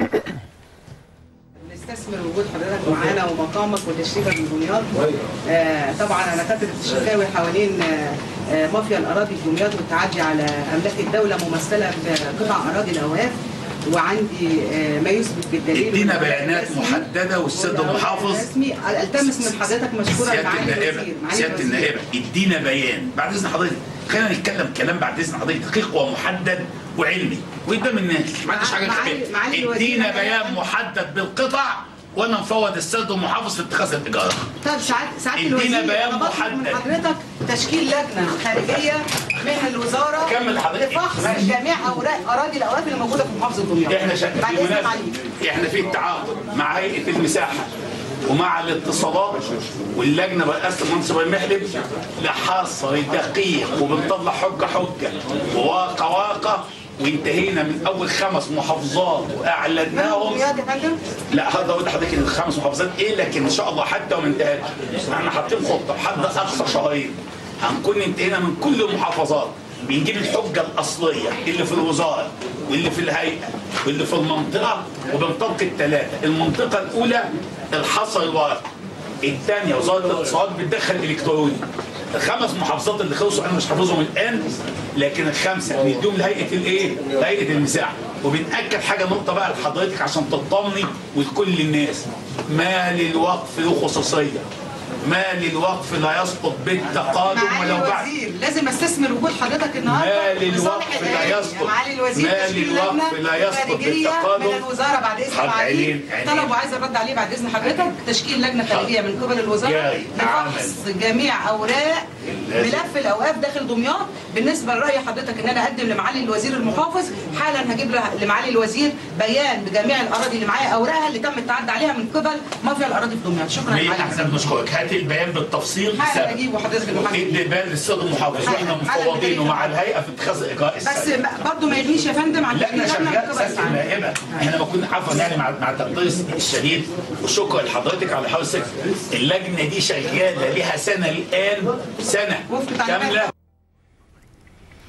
نستثمر وجود حضرتك معانا ومقامك وتشريفك لدمياط آه طبعا انا كثرت الشكاوي حوالين آه آه مافيا الاراضي في دمياط والتعدي على املاك الدوله ممثله في قطع اراضي الاوقاف وعندي آه ما يثبت بالدليل ادينا والورق بيانات الرسمي محدده والسيد والورق المحافظ الرسمي التمس من حضرتك مشكورا سياده معالي النائبه الوزير معالي سياده الوزير. النائبه ادينا بيان بعد اذن حضرتك خلينا نتكلم كلام بعد اذن حضرتك دقيق ومحدد وعلمي وقدام الناس ما عنديش حاجه معالي- كده معالي الوزير، ادينا أنا- بيان محدد بالقطع وانا مفوض السيد المحافظ في اتخاذ الاجراءات طب ساعات ساعات ادينا الوزير بيان طلبت من محدد. حضرتك تشكيل لجنه خارجيه من الوزاره كمل حضرتك. لفحص ماشي. جميع اوراق اراضي الاوقاف اللي موجوده في محافظه دمياط احنا شا- بعد في اذنك مناسبة علي احنا في التعاقد مع هيئه المساحه ومع الاتصالات واللجنه برئاسه منصب المحلب لحصر دقيق وبنطلع حجه حجه وواقع واقع وانتهينا من اول خمس محافظات واعلناهم دمياط يا فندم لا هذا اقول لحضرتك ان الخمس محافظات ايه لكن ان شاء الله حتى وما انتهت احنا حاطين خطه بحد اقصى شهرين هنكون انتهينا من كل المحافظات بنجيب الحجه الاصليه اللي في الوزاره واللي في الهيئه واللي في المنطقه وبنطبق الثلاثه المنطقه الاولى الحصر الورقي الثانيه وزاره الاتصالات بتدخل الكتروني الخمس محافظات اللي خلصوا انا مش حافظهم الان لكن الخمسه بنديهم لهيئه الايه؟ هيئه المساحه وبنأكد حاجه نقطه بقى لحضرتك عشان تطمني ولكل الناس ما للوقف له خصوصيه ما للوقف لا يسقط بالتقادم معالي ولو بعد الوزير لازم استثمر وجود حضرتك النهارده ما للوقف لصالح لا الأهالي. يسقط. يا معالي الوزير ما تشكيل للوقف لجنة لا يسقط خارجية بالتقادم. من الوزاره بعد اذن حاضر، معالي عينين، عينين. طلب وعايز الرد عليه بعد اذن حضرتك تشكيل لجنه خارجيه من قبل الوزاره جاي. لفحص جميع اوراق لازم. ملف الاوقاف داخل دمياط بالنسبه لراي حضرتك ان انا اقدم لمعالي الوزير المحافظ حالا هجيب له- لمعالي الوزير بيان بجميع الاراضي اللي معايا اوراقها اللي تم التعدي عليها من قبل مافيا الاراضي في دمياط شكرا ليه معالي احنا بنشكرك هات البيان بالتفصيل حالا سبب. اجيبه حضرتك المحافظ ادي البيان للسيد المحافظ حالا- واحنا حالا مفوضينه مع بداية. الهيئه في اتخاذ الاجراء بس السليم برضه ما يغنيش يا فندم عن لا تشكيل احنا لجنه من شغال قبل سياده السعادة. النائبه احنا ما كنا عفوا يعني مع مع التقدير الشديد وشكرا لحضرتك على حرصك اللجنه دي شغاله لها سنه الان سنه وفق تعليمات. كامله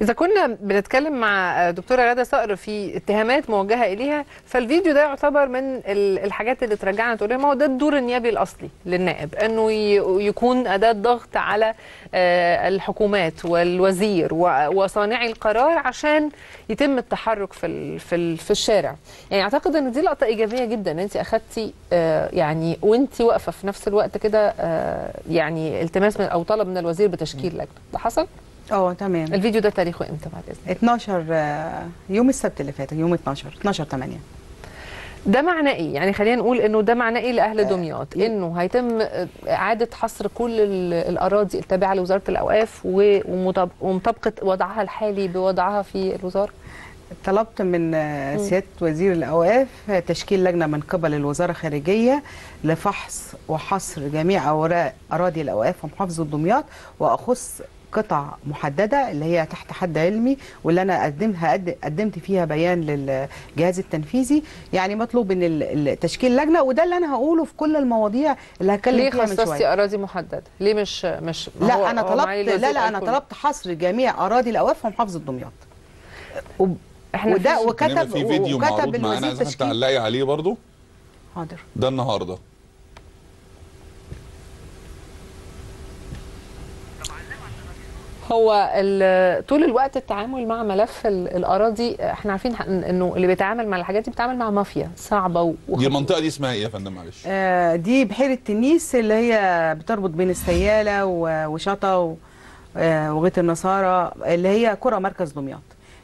إذا كنا بنتكلم مع دكتورة غادة صقر في اتهامات موجهة إليها فالفيديو ده يعتبر من ال- الحاجات اللي ترجعنا تقول ما هو ده الدور النيابي الأصلي للنائب إنه ي- يكون أداة ضغط على آه، الحكومات والوزير و- وصانعي القرار عشان يتم التحرك في ال- في ال- في الشارع يعني أعتقد إن دي لقطة إيجابية جدا إن أنت أخدتي آه، يعني وأنت واقفة في نفس الوقت كده آه، يعني التماس من أو طلب من الوزير بتشكيل لجنة ده حصل؟ اه تمام الفيديو ده تاريخه امتى بعد اذنك 12 آه، يوم السبت اللي فات يوم 12 12 8 ده معناه ايه يعني خلينا نقول انه ده معناه ايه لاهل دمياط انه هيتم اعاده حصر كل ال- الاراضي التابعه لوزاره الاوقاف و- ومطاب- ومطابقه وضعها الحالي بوضعها في الوزاره طلبت من آه، سياده وزير الاوقاف آه، تشكيل لجنه من قبل الوزاره الخارجيه لفحص وحصر جميع اوراق اراضي الاوقاف ومحافظه دمياط واخص قطع محدده اللي هي تحت حد علمي واللي انا قدمها قد- قدمت فيها بيان للجهاز التنفيذي يعني مطلوب ان ال- ال- تشكيل لجنه وده اللي انا هقوله في كل المواضيع اللي هتكلم ليه فيها من شويه خصصتي اراضي محدده ليه مش مش ما هو- لا انا هو طلبت معالي الوزير لا لا قال انا كله. طلبت حصر جميع اراضي الاوقاف في محافظه دمياط احنا وده في- وكتب إنما في فيديو وكتب معروض معانا الوزير عايزين تشكيل تعلقي عليه برضو حاضر ده النهارده هو ال- طول الوقت التعامل مع ملف ال- الاراضي احنا عارفين ح- انه اللي بيتعامل مع الحاجات دي بيتعامل مع مافيا صعبه و... دي المنطقه دي اسمها ايه يا فندم معلش آه، دي بحيرة تنيس اللي هي بتربط بين السيالة و- وشطا و- آه، وغيط النصارى اللي هي قرى مركز دمياط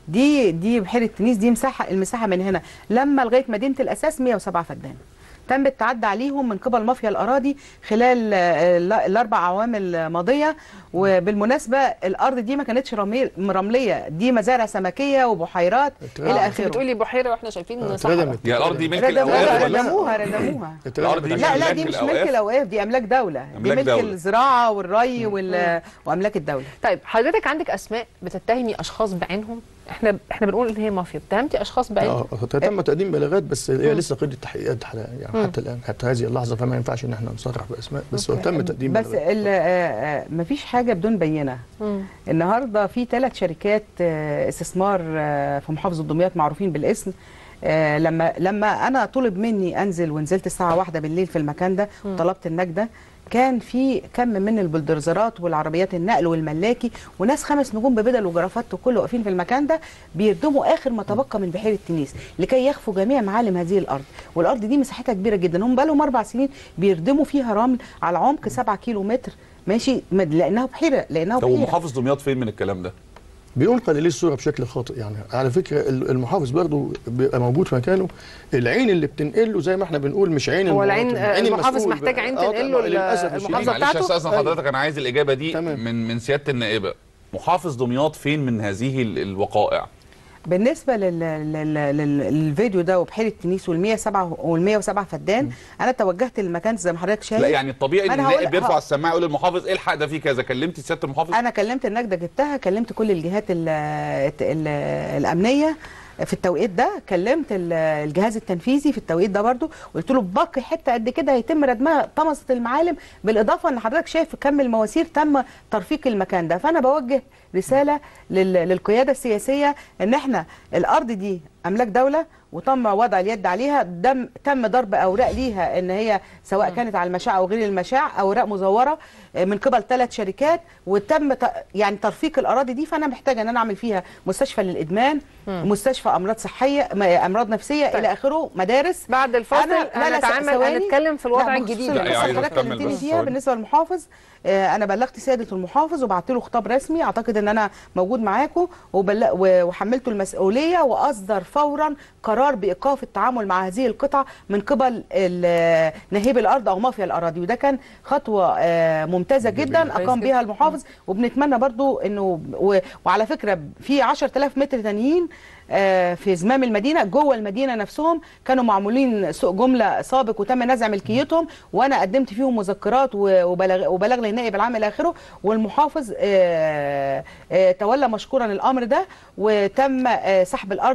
دي دي بحيرة تنيس دي مساحة المساحة من هنا لما لغاية مدينة الأساس 107 فدان تم التعدي عليهم من قبل مافيا الأراضي خلال آه، ال- الأربع عوام الماضية وبالمناسبة الأرض دي ما كانتش رمي- رملية دي مزارع سمكية وبحيرات إلى انت آخره بتقولي بحيره واحنا شايفين آه، صحراء اتردمت. يا الارض دي ملك ردموها الاوقاف ولا ردموها ردموها الارض دي لا لا ملك دي مش الأوقاف؟ ملك الاوقاف دي املاك دوله دي أملاك ملك دولة. الزراعه والري وال... واملاك الدوله طيب حضرتك عندك اسماء بتتهمي اشخاص بعينهم احنا احنا بنقول ان هي مافيا اتهمتي اشخاص بعينهم اه تم تقديم بلاغات بس هي لسه قيد التحقيقات حل- يعني حتى الان حتى هذه اللحظه فما ينفعش ان احنا نصرح باسماء بس هو تم تقديم بس بلاغات. ال... آه، آه، مفيش حاجه بدون بينه مم. النهارده في ثلاث شركات آه، استثمار آه، في محافظه دمياط معروفين بالاسم آه، لما لما انا طلب مني انزل ونزلت الساعه واحدة بالليل في المكان ده طلبت النجده كان في كم من البلدرزرات والعربيات النقل والملاكي وناس خمس نجوم ببدل وجرافات وكل واقفين في المكان ده بيردموا اخر ما تبقى من بحيره تنيس لكي يخفوا جميع معالم هذه الارض والارض دي مساحتها كبيره جدا هم بقالهم اربع سنين بيردموا فيها رمل على عمق 7 كيلو متر ماشي مد- لانها بحيره لانها طب بحيره ومحافظ دمياط فين من الكلام ده؟ بينقل ليه الصوره بشكل خاطئ يعني على فكره ال- المحافظ برضه بيبقى موجود في مكانه العين اللي بتنقله زي ما احنا بنقول مش عين هو المواطن، العين عين المحافظ المسؤول محتاج بقى. عين آه، تنقله طبعاً، للأسف الشديد. المحافظة معلش بتاعته؟ استاذن حضرتك انا عايز الاجابه دي تمام. من من سياده النائبه محافظ دمياط فين من هذه ال- الوقائع؟ بالنسبه لل... لل... لل... للفيديو ده وبحيره تنيس وال 107 وال 107 فدان انا توجهت للمكان زي ما حضرتك شايف لا يعني الطبيعي ان أنا هقول- النائب يرفع ه- السماعه يقول للمحافظ الحق ده فيه كذا كلمتي سياده المحافظ؟ انا كلمت النجده جبتها كلمت كل الجهات ال ال الامنيه في التوقيت ده كلمت ال- الجهاز التنفيذي في التوقيت ده برضو قلت له باقي حته قد كده هيتم ردمها طمست المعالم بالاضافه ان حضرتك شايف كم المواسير تم ترفيق المكان ده فانا بوجه رساله لل- للقياده السياسيه ان احنا الارض دي املاك دوله وتم وضع اليد عليها دم تم ضرب اوراق ليها ان هي سواء كانت على المشاع او غير المشاع اوراق مزوره آه، من قبل ثلاث شركات وتم ت- يعني ترفيق الاراضي دي فانا محتاجه ان انا اعمل فيها مستشفى للادمان مستشفى امراض صحيه م- امراض نفسيه طيب. الى اخره مدارس بعد الفاصل أنا- لا، لا، هنتعامل ثواني. هنتكلم في الوضع لا، الجديد بخصوص لا، القصة عايزة اللي حضرتك تكمل كلمتني بس فيها ثواني. بالنسبه للمحافظ آه، انا بلغت سياده المحافظ وبعت له خطاب رسمي اعتقد ان انا موجود معاكم وبل- و- وحملته المسؤوليه واصدر فورا قرار بايقاف التعامل مع هذه القطع من قبل ال- نهيب الارض او مافيا الاراضي وده كان خطوه آه، ممتازه جدا كويس اقام جدا. بها المحافظ وبنتمنى برضو انه و- وعلى فكره في 10000 متر تانيين آه، في زمام المدينه جوه المدينه نفسهم كانوا معمولين سوق جمله سابق وتم نزع ملكيتهم وانا قدمت فيهم مذكرات و- وبلغ وبلغ للنائب العام الى اخره والمحافظ آه، آه، تولى مشكورا الامر ده وتم آه، سحب الارض لصالح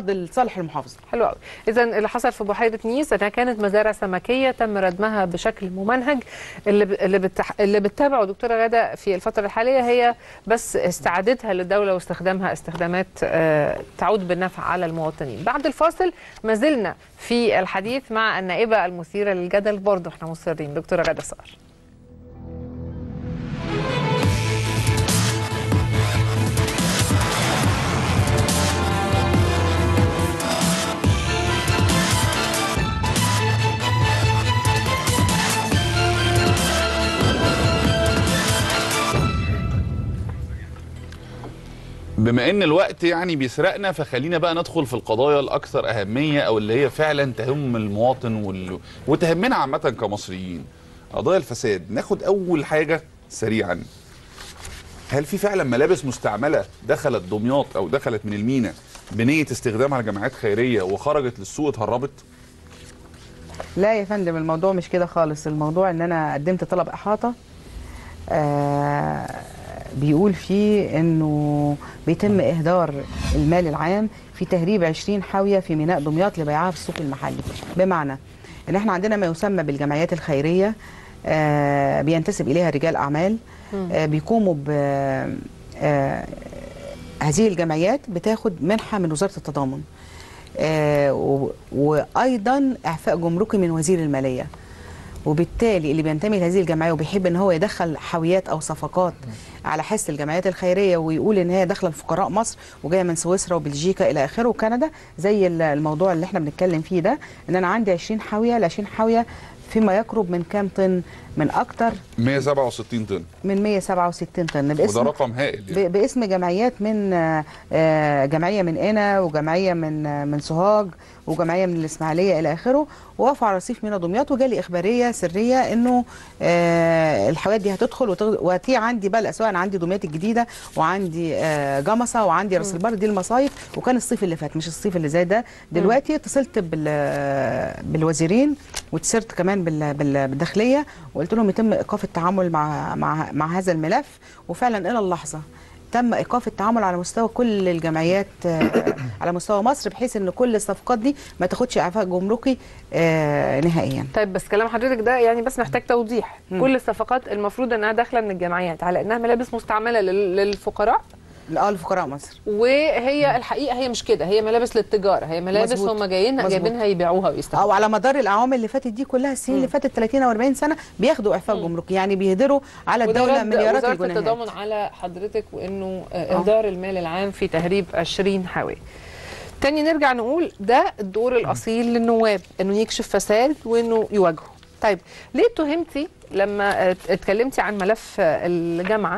لصالح المحافظه حلو قوي اذا اللي حصل في بحيره نيس انها كانت مزارع سمكيه تم ردمها بشكل ممنهج اللي ب... اللي, بتح... اللي بتتابعه دكتوره غاده في الفتره الحاليه هي بس استعادتها للدوله واستخدامها استخدامات آه تعود بالنفع على المواطنين بعد الفاصل ما زلنا في الحديث مع النائبه المثيره للجدل برضه احنا مصرين دكتوره غاده صقر بما ان الوقت يعني بيسرقنا فخلينا بقى ندخل في القضايا الاكثر اهميه او اللي هي فعلا تهم المواطن وال... وتهمنا عامه كمصريين قضايا الفساد ناخد اول حاجه سريعا هل في فعلا ملابس مستعمله دخلت دمياط او دخلت من المينا بنيه استخدامها لجمعيات خيريه وخرجت للسوق اتهربت لا يا فندم الموضوع مش كده خالص الموضوع ان انا قدمت طلب احاطه آه بيقول فيه انه بيتم اهدار المال العام في تهريب 20 حاويه في ميناء دمياط لبيعها في السوق المحلي بمعنى ان احنا عندنا ما يسمى بالجمعيات الخيريه آه بينتسب اليها رجال اعمال آه بيقوموا ب آه هذه الجمعيات بتاخد منحه من وزاره التضامن آه و- وايضا اعفاء جمركي من وزير الماليه وبالتالي اللي بينتمي لهذه الجمعيه وبيحب ان هو يدخل حاويات او صفقات على حس الجمعيات الخيريه ويقول ان هي داخله لفقراء مصر وجايه من سويسرا وبلجيكا الى اخره وكندا زي ال- الموضوع اللي احنا بنتكلم فيه ده ان انا عندي 20 حاويه ال 20 حاويه فيما يقرب من كام طن من اكتر 167 طن من 167 طن وده باسم رقم هائل يعني. ب- باسم جمعيات من آه، آه، جمعيه من قنا وجمعيه من آه، من سوهاج وجمعيه من الاسماعيليه الى اخره وقفوا على رصيف مينا دمياط وجالي اخباريه سريه انه آه، الحاويات دي هتدخل وتغ- وفي عندي بقى الاسواق انا عندي دمياط الجديده وعندي آه، جمصه وعندي راس البر دي المصايف وكان الصيف اللي فات مش الصيف اللي زي ده دلوقتي اتصلت بال بالوزيرين واتصلت كمان بال- بال- بالداخليه وقلت لهم يتم ايقاف التعامل مع مع مع هذا الملف وفعلا الى اللحظه تم ايقاف التعامل على مستوى كل الجمعيات آه، على مستوى مصر بحيث ان كل الصفقات دي ما تاخدش اعفاء جمركي آه، نهائيا طيب بس كلام حضرتك ده يعني بس محتاج توضيح مم. كل الصفقات المفروض انها داخله من الجمعيات على انها ملابس مستعمله لل- للفقراء اه لفقراء مصر وهي الحقيقه هي مش كده هي ملابس للتجاره هي ملابس مظبوط. هم جايين مظبوط. جايبينها يبيعوها او ويستخدموها على مدار الاعوام اللي فاتت دي كلها السنين اللي فاتت 30 او 40 سنه بياخدوا اعفاء جمركي يعني بيهدروا على وده الدوله رد مليارات وزاره الجنيهات التضامن على حضرتك وانه آه، اهدار المال العام في تهريب 20 حاويه تاني نرجع نقول ده الدور الاصيل للنواب انه يكشف فساد وانه يواجهه طيب ليه اتهمتي لما آه، اتكلمتي عن ملف آه، الجامعه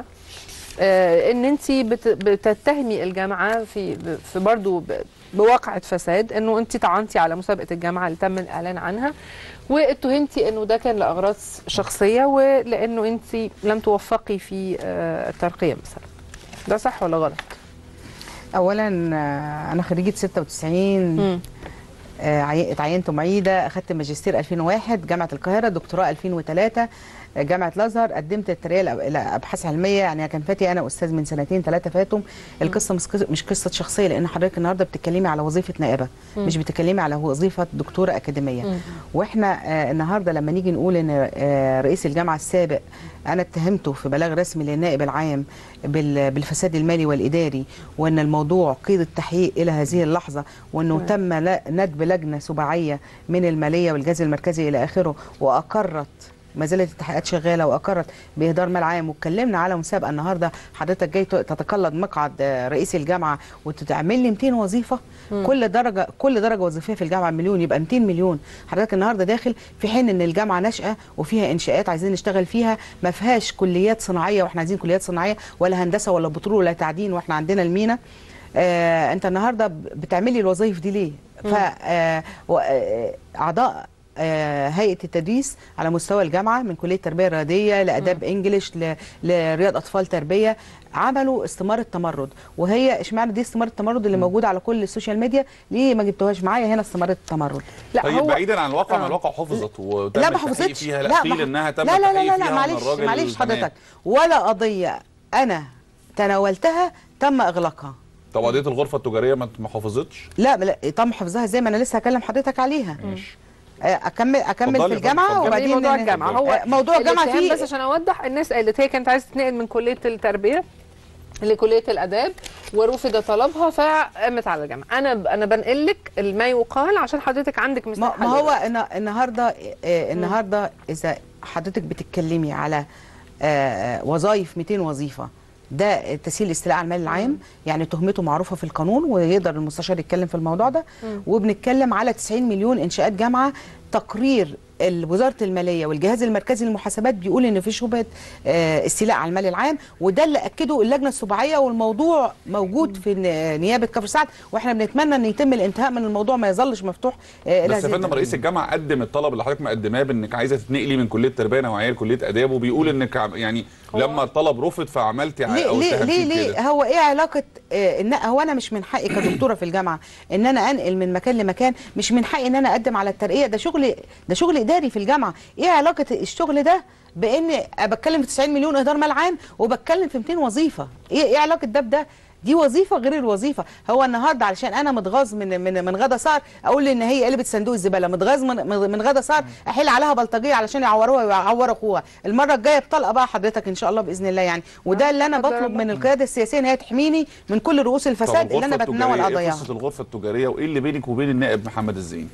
آه، ان انت بتتهمي الجامعه في في برضه ب- بواقعه فساد انه انت طعنتي على مسابقه الجامعه اللي تم الاعلان عنها واتهمتي انه ده كان لاغراض شخصيه ولانه انت لم توفقي في آه، الترقيه مثلا ده صح ولا غلط؟ اولا آه، انا خريجه 96 مم. آه، عي- اتعينت معيده اخذت ماجستير 2001 جامعه القاهره دكتوراه 2003 آه، جامعه الازهر قدمت الترقيه لأب- لابحاث علميه يعني كان فاتي انا استاذ من سنتين ثلاثه فاتوا القصه مش قصة- مش قصه شخصيه لان حضرتك النهارده بتتكلمي على وظيفه نائبه مش بتتكلمي على وظيفه دكتوره اكاديميه واحنا آه، النهارده لما نيجي نقول ان آه، رئيس الجامعه السابق انا اتهمته في بلاغ رسمي للنائب العام بال- بالفساد المالي والاداري وان الموضوع قيد التحقيق الى هذه اللحظه وانه تم ل- ندب لجنه سباعيه من الماليه والجهاز المركزي الى اخره واقرت ما زالت التحقيقات شغاله واقرت باهدار مال عام واتكلمنا على مسابقه النهارده حضرتك جاي ت- تتقلد مقعد آه، رئيس الجامعه وتعمل لي 200 وظيفه كل درجه كل درجه وظيفيه في الجامعه مليون يبقى 200 مليون حضرتك النهارده داخل في حين ان الجامعه ناشئه وفيها انشاءات عايزين نشتغل فيها ما فيهاش كليات صناعيه واحنا عايزين كليات صناعيه ولا هندسه ولا بترول ولا تعدين واحنا عندنا المينا آه انت النهارده ب- بتعملي الوظائف دي ليه؟ ف آه و- آه، اعضاء آه، هيئه التدريس على مستوى الجامعه من كليه التربيه الرياضيه لاداب انجليش ل- لرياض اطفال تربيه عملوا استماره تمرد وهي اشمعنى دي استماره التمرد اللي موجوده على كل السوشيال ميديا ليه ما جبتوهاش معايا هنا استماره التمرد لا طيب هو بعيدا عن الواقع آه. ما الواقع حفظت وتم لا ما التحقيق حفظتش فيها لا قيل ما- انها تم لا لا لا التحقيق لا, لا فيها معلش وإن الراجل معلش تمام. حضرتك ولا قضيه انا تناولتها تم اغلاقها طب قضيه الغرفه التجاريه ما ما حافظتش لا لا طب حفظها زي ما انا لسه هكلم حضرتك عليها ماشي آه، اكمل اكمل اتفضلي في يا الجامعه فندم، اتفضلي. وبعدين موضوع ن- الجامعه هو آه، موضوع الجامعه الاتهام فيه بس عشان اوضح الناس قالت هي كانت عايزه تنقل من كليه التربيه لكليه الاداب ورفض طلبها فقامت على الجامعه انا انا بنقل لك ما يقال عشان حضرتك عندك ما, مساحه ما هو دلوقتي. النا- النهارده آه، النهارده اذا حضرتك بتتكلمي على آه، وظائف 200 وظيفه ده تسهيل الاستيلاء على المال العام يعني تهمته معروفه في القانون ويقدر المستشار يتكلم في الموضوع ده وبنتكلم على 90 مليون انشاءات جامعه تقرير ال- وزاره الماليه والجهاز المركزي للمحاسبات بيقول ان في شبهه آه، استيلاء على المال العام وده اللي اكده اللجنه السباعيه والموضوع موجود في ن- نيابه كفر سعد واحنا بنتمنى ان يتم الانتهاء من الموضوع ما يظلش مفتوح آه، إلى بس يا هذه فندم الدرجة. رئيس الجامعه قدم الطلب اللي حضرتك مقدماه بانك عايزه تتنقلي من كليه تربيه نوعيه لكليه اداب وبيقول انك عم- يعني لما الطلب رفض فعملتي ع- ليه او ليه اتهمتيه ليه ليه كده. هو ايه علاقه آه ان هو انا مش من حقي كدكتوره في الجامعه ان انا انقل من مكان لمكان مش من حقي ان انا اقدم على الترقيه ده شغل ده شغل اداري في الجامعه ايه علاقه الشغل ده بان بتكلم في 90 مليون اهدار مال عام وبتكلم في 200 وظيفه ايه ايه علاقه ده بده دي وظيفه غير الوظيفه هو النهارده علشان انا متغاظ من من من غدا صار اقول ان هي قلبت صندوق الزباله متغاظ من من من غدا صار احيل عليها بلطجيه علشان يعوروها ويعور اخوها المره الجايه بطلقه بقى حضرتك ان شاء الله باذن الله يعني وده اللي انا قدر بطلب الله. من القياده السياسيه ان هي تحميني من كل رؤوس طب الفساد اللي انا الغرفة بتناول التجارية، ايه قضاياها قصه الغرفه التجاريه وايه اللي بينك وبين النائب محمد الزين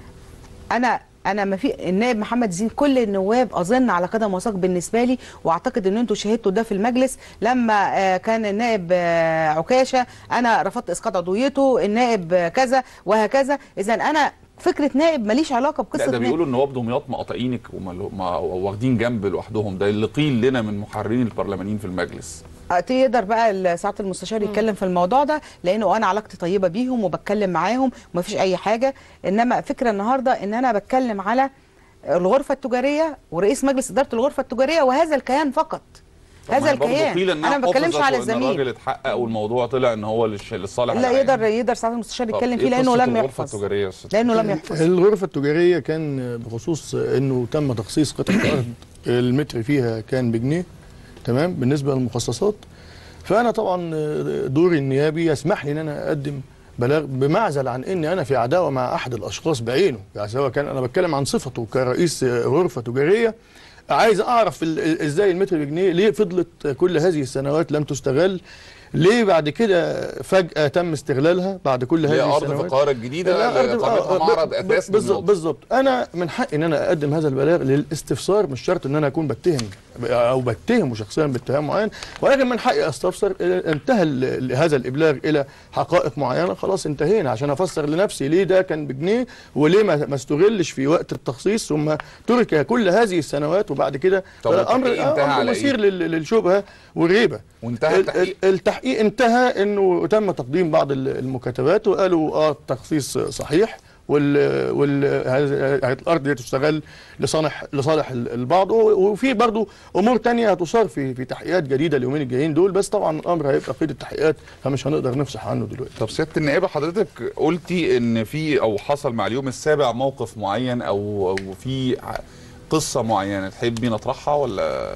انا انا ما في النائب محمد زين كل النواب اظن على قدم وساق بالنسبه لي واعتقد ان انتوا شاهدتوا ده في المجلس لما آه، كان النائب آه، عكاشه انا رفضت اسقاط عضويته النائب آه، كذا وهكذا اذا انا فكره نائب ماليش علاقه لا بقصه ده نائب. بيقولوا ان نواب دمياط مقاطعينك ومال- ما- واخدين جنب لوحدهم ده اللي قيل لنا من محررين البرلمانيين في المجلس آه، يقدر بقى ال- سعاده المستشار يتكلم في الموضوع ده لانه انا علاقتي طيبه بيهم وبتكلم معاهم ومفيش اي حاجه انما فكره النهارده ان انا بتكلم على الغرفه التجاريه ورئيس مجلس اداره الغرفه التجاريه وهذا الكيان فقط طب ما هذا هي برضه الكيان قيل إنها انا ما بتكلمش حفظت على وإن الراجل الزميل اتحقق والموضوع طلع ان هو للش- للصالح لا العام. يقدر يقدر سعاده المستشار طب يتكلم إيه فيه لانه قصة لم الغرفة يحفظ التجارية يا أستاذ؟ لانه لم يحفظ الغرفة التجارية كان بخصوص انه تم تخصيص قطعة ارض المتر فيها كان بجنيه تمام بالنسبة للمخصصات فانا طبعا دوري النيابي يسمح لي ان انا اقدم بلاغ بمعزل عن اني انا في عداوه مع احد الاشخاص بعينه يعني سواء كان انا بتكلم عن صفته كرئيس غرفه تجاريه عايز اعرف ال- ال- ازاي المتر بجنيه ليه فضلت كل هذه السنوات لم تستغل ليه بعد كده فجأة تم استغلالها بعد كل اللي هي هذه أرض السنوات في القاهرة الجديدة لا، اللي أرض- قامتها آه، معرض ب- أثاث بالظبط دمياط. بالظبط انا من حقي ان انا اقدم هذا البلاغ للاستفسار مش شرط ان انا اكون بتهم او بتهمه شخصيا باتهام معين ولكن من حقي استفسر إذا انتهى ال- هذا الابلاغ الى حقائق معينه خلاص انتهينا عشان افسر لنفسي ليه ده كان بجنيه وليه ما ما استغلش في وقت التخصيص ثم ترك كل هذه السنوات وبعد كده طب الامر التحقيق انتهى أمر على مثير إيه؟ لل- للشبهه والريبه وانتهى ال- التحقيق ال- التحقيق انتهى انه تم تقديم بعض ال- المكاتبات وقالوا اه التخصيص صحيح وال وال هذه- هذه الارض دي تستغل لصالح لصالح ال- البعض و- وفي برضو امور تانية هتصار في في تحقيقات جديده اليومين الجايين دول بس طبعا الامر هيبقى قيد التحقيقات فمش هنقدر نفصح عنه دلوقتي طب سياده النائبه حضرتك قلتي ان في او حصل مع اليوم السابع موقف معين او او في ع- قصه معينه تحبي نطرحها ولا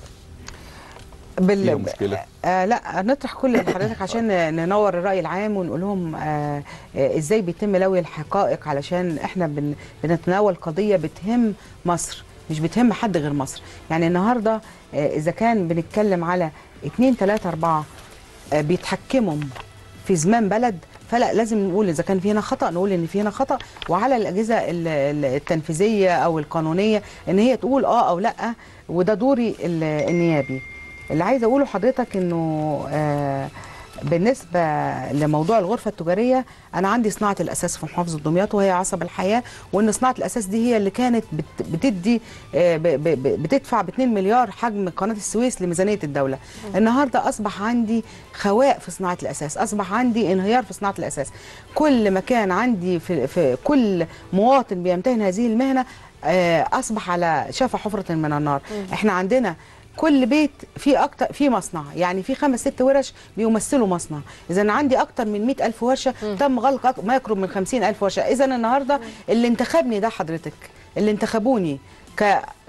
بال... فيها مشكلة؟ آه لا نطرح كل اللي حضرتك عشان ننور الرأي العام ونقول لهم آه آه ازاي بيتم لوي الحقائق علشان احنا بن... بنتناول قضية بتهم مصر مش بتهم حد غير مصر يعني النهاردة آه اذا كان بنتكلم على اتنين تلاتة اربعة آه بيتحكموا في زمان بلد فلا لازم نقول اذا كان في هنا خطا نقول ان في هنا خطا وعلى الاجهزه ال- ال- التنفيذيه او القانونيه ان هي تقول اه او لا وده دوري ال- النيابي اللي عايزه اقوله حضرتك انه آه بالنسبه لموضوع الغرفه التجاريه انا عندي صناعه الاساس في محافظه دمياط وهي عصب الحياه وان صناعه الاساس دي هي اللي كانت بت- بتدي آه، ب- ب- ب- بتدفع ب 2 مليار حجم قناه السويس لميزانيه الدوله النهارده اصبح عندي خواء في صناعه الاساس اصبح عندي انهيار في صناعه الاساس كل مكان عندي في, في كل مواطن بيمتهن هذه المهنه آه، اصبح على شفا حفره من النار احنا عندنا كل بيت فيه اكتر فيه مصنع يعني في خمس ست ورش بيمثلوا مصنع اذا عندي اكتر من مئة الف ورشه تم غلق أك- ما يقرب من خمسين الف ورشه اذا النهارده اللي انتخبني ده حضرتك اللي انتخبوني ك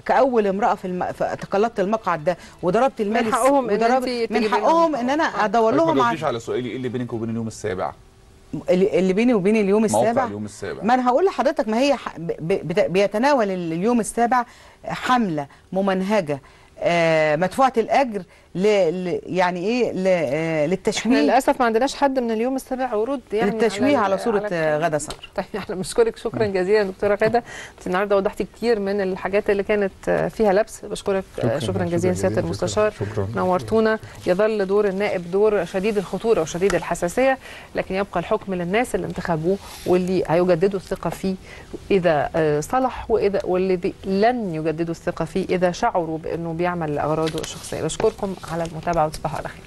كاول امراه في, الم... في تقلدت المقعد ده وضربت المال حقهم إن وضرب... أنتي من تجيبي حقهم لهم. ان انا آه. ادور حضرتك ما لهم جاوبتيش عن على سؤالي ايه اللي بينك وبين اليوم السابع اللي اللي بيني وبين اليوم موقع السابع اليوم السابع ما انا هقول لحضرتك ما هي ح... ب... ب... بيتناول اليوم السابع حمله ممنهجه آه مدفوعه الاجر ل... ل... يعني ايه ل... آه احنا للتشويه للاسف ما عندناش حد من اليوم السابع ورود يعني للتشويه على, ال- صوره على آه، غدا صقر طيب احنا بنشكرك شكرا جزيلا دكتوره غاده انت النهارده وضحتي كتير من الحاجات اللي كانت آه، فيها لبس بشكرك شكرا, شكرا جزيلا سياده المستشار شكرا نورتونا يظل دور النائب دور شديد الخطوره وشديد الحساسيه لكن يبقى الحكم للناس اللي انتخبوه واللي هيجددوا الثقه فيه اذا آه، صلح واذا والذي لن يجددوا الثقه فيه اذا شعروا بانه بيعمل لاغراضه الشخصيه بشكركم على المتابعه وتصبحوا على خير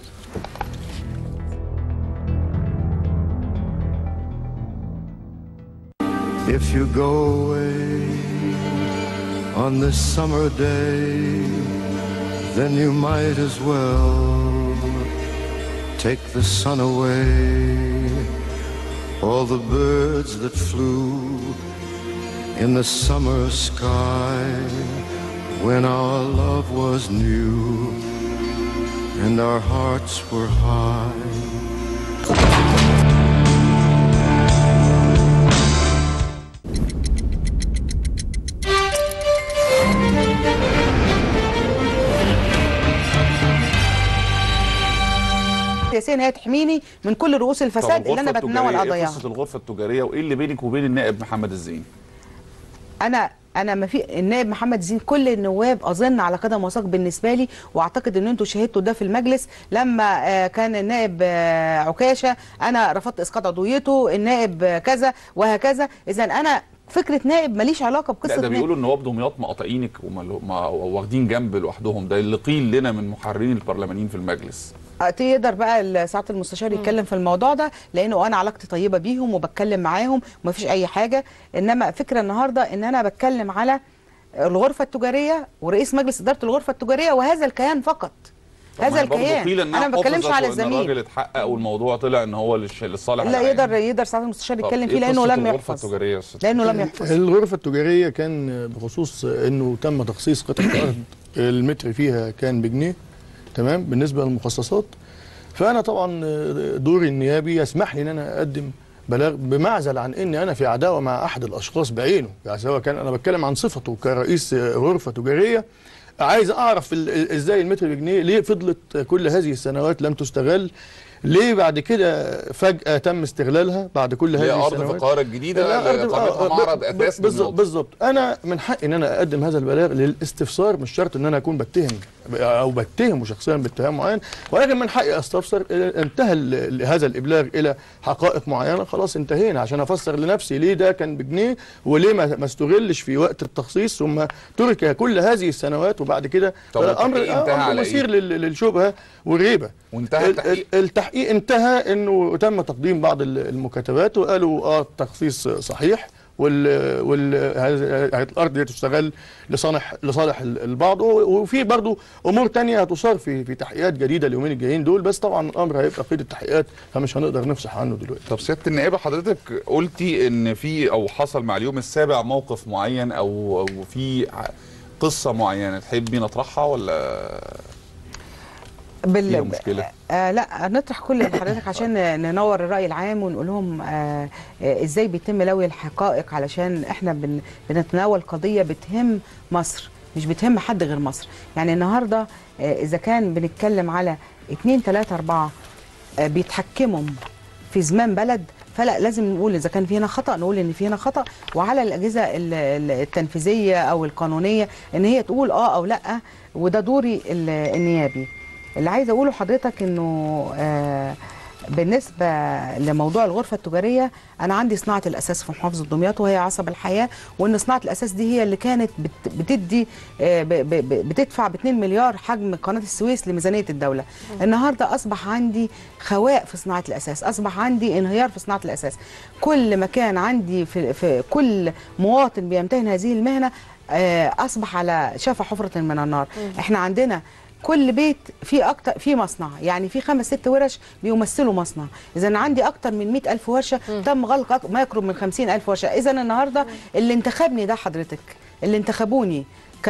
If you go away on this summer day, then you might as well take the sun away. All the birds that flew in the summer sky when our love was new and our hearts were high. سياسيه ان هي تحميني من كل رؤوس الفساد اللي انا بتناول ايه قضاياها قصه الغرفه التجاريه وايه اللي بينك وبين النائب محمد الزين انا انا ما في النائب محمد زين كل النواب اظن على قدم وساق بالنسبه لي واعتقد ان انتوا شاهدتوا ده في المجلس لما آه، كان النائب آه، عكاشه انا رفضت اسقاط عضويته النائب آه، كذا وهكذا اذا انا فكره نائب ماليش علاقه لا بقصه ده نائب. بيقولوا ان نواب دمياط مقاطعينك وما- ما- واخدين جنب لوحدهم ده اللي قيل لنا من محررين البرلمانيين في المجلس آه، يقدر بقى سعاده المستشار يتكلم في الموضوع ده لانه انا علاقتي طيبه بيهم وبتكلم معاهم ومفيش اي حاجه انما فكره النهارده ان انا بتكلم على الغرفه التجاريه ورئيس مجلس اداره الغرفه التجاريه وهذا الكيان فقط طب هذا ما هي برضه الكيان قيل إنها انا ما بتكلمش حفظت على وإن الراجل الزميل اتحقق والموضوع طلع ان هو للش- للصالح لا العام. يقدر يقدر سعاده المستشار طب يتكلم إيه فيه لانه قصة لم الغرفة يحفظ التجارية يا أستاذ؟ لانه لم يحفظ الغرفة التجارية كان بخصوص انه تم تخصيص قطعة ارض المتر فيها كان بجنيه تمام بالنسبة للمخصصات فانا طبعا دوري النيابي يسمح لي ان انا اقدم بلاغ بمعزل عن اني انا في عداوه مع احد الاشخاص بعينه يعني سواء كان انا بتكلم عن صفته كرئيس غرفه تجاريه عايز اعرف ال- ازاي المتر بجنيه ليه فضلت كل هذه السنوات لم تستغل ليه بعد كده فجأة تم استغلالها بعد كل هي هذه أرض السنوات في القاهرة الجديدة لا، اللي أرض- قامتها آه، معرض ب- أساس ب- بالظبط دمياط. بالظبط انا من حقي ان انا اقدم هذا البلاغ للاستفسار مش شرط ان انا اكون بتهم او بتهمه شخصيا باتهام معين ولكن من حقي استفسر انتهى ال- هذا الابلاغ الى حقائق معينه خلاص انتهينا عشان افسر لنفسي ليه ده كان بجنيه وليه ما ما استغلش في وقت التخصيص ثم ترك كل هذه السنوات وبعد كده طب الامر التحقيق انتهى أمر على إيه؟ مثير لل- للشبهه والريبه وانتهى ال- التحقيق ال- التحقيق انتهى انه تم تقديم بعض ال- المكاتبات وقالوا اه التخصيص صحيح وال وال هذه- هذه الارض دي تستغل لصالح لصالح ال- البعض و- وفي برضو امور تانية هتصار في في تحقيقات جديده اليومين الجايين دول بس طبعا الامر هيبقى قيد التحقيقات فمش هنقدر نفصح عنه دلوقتي طب سياده النائبه حضرتك قلتي ان في او حصل مع اليوم السابع موقف معين او او في ع- قصه معينه تحبي نطرحها ولا بال... فيها مشكله آه لا نطرح كل اللي حضرتك عشان ننور الرأي العام ونقول لهم آه آه ازاي بيتم لوي الحقائق علشان احنا بن... بنتناول قضية بتهم مصر مش بتهم حد غير مصر يعني النهاردة آه اذا كان بنتكلم على اتنين تلاتة اربعة آه بيتحكموا في زمان بلد فلا لازم نقول اذا كان في هنا خطا نقول ان في هنا خطا وعلى الاجهزه ال- ال- التنفيذيه او القانونيه ان هي تقول اه او لا وده دوري ال- النيابي اللي عايزه اقوله حضرتك انه آه بالنسبه لموضوع الغرفه التجاريه انا عندي صناعه الاساس في محافظه دمياط وهي عصب الحياه وان صناعه الاساس دي هي اللي كانت بت- بتدي آه، ب- ب- ب- بتدفع ب 2 مليار حجم قناه السويس لميزانيه الدوله النهارده اصبح عندي خواء في صناعه الاساس اصبح عندي انهيار في صناعه الاساس كل مكان عندي في, في كل مواطن بيمتهن هذه المهنه آه، اصبح على شفا حفره من النار احنا عندنا كل بيت فيه اكتر فيه مصنع يعني في خمس ست ورش بيمثلوا مصنع اذا أنا عندي اكتر من مئة الف ورشه تم غلق أك- ما يقرب من خمسين الف ورشه اذا النهارده اللي انتخبني ده حضرتك اللي انتخبوني ك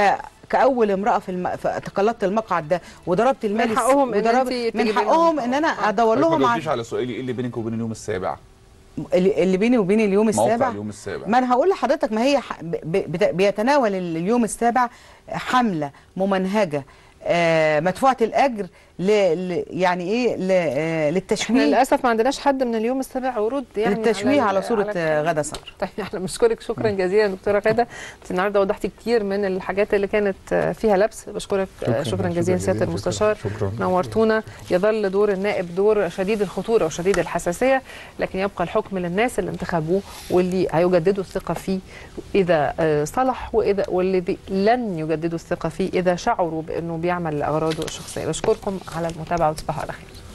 كاول امراه في, الم... في تقلدت المقعد ده وضربت المال الس- حقهم إن وضربت أنتي من تجيبي حقهم لهم. ان انا ادور ما لهم جاوبتيش على على سؤالي ايه اللي بينك وبين اليوم السابع اللي اللي بيني وبين اليوم موقع السابع اليوم السابع ما انا هقول لحضرتك ما هي ح- ب- ب- بيتناول اليوم السابع حمله ممنهجه آه، مدفوعه الاجر ل... ل... يعني ايه ل... آه، احنا للتشويه للاسف ما عندناش حد من اليوم السابع ورود يعني للتشويه على ال- صوره على آه، غدا صقر طيب احنا بنشكرك شكرا جزيلا دكتوره غاده انت النهارده وضحتي كتير من الحاجات اللي كانت آه، فيها لبس بشكرك شكرا, شكرا جزيلا سياده المستشار شكرا نورتونا يظل دور النائب دور شديد الخطوره وشديد الحساسيه لكن يبقى الحكم للناس اللي انتخبوه واللي هيجددوا الثقه فيه اذا آه، صلح واذا والذي لن يجددوا الثقه فيه اذا شعروا بانه بيعمل لاغراضه الشخصيه بشكركم على المتابعه وتصبحوا على خير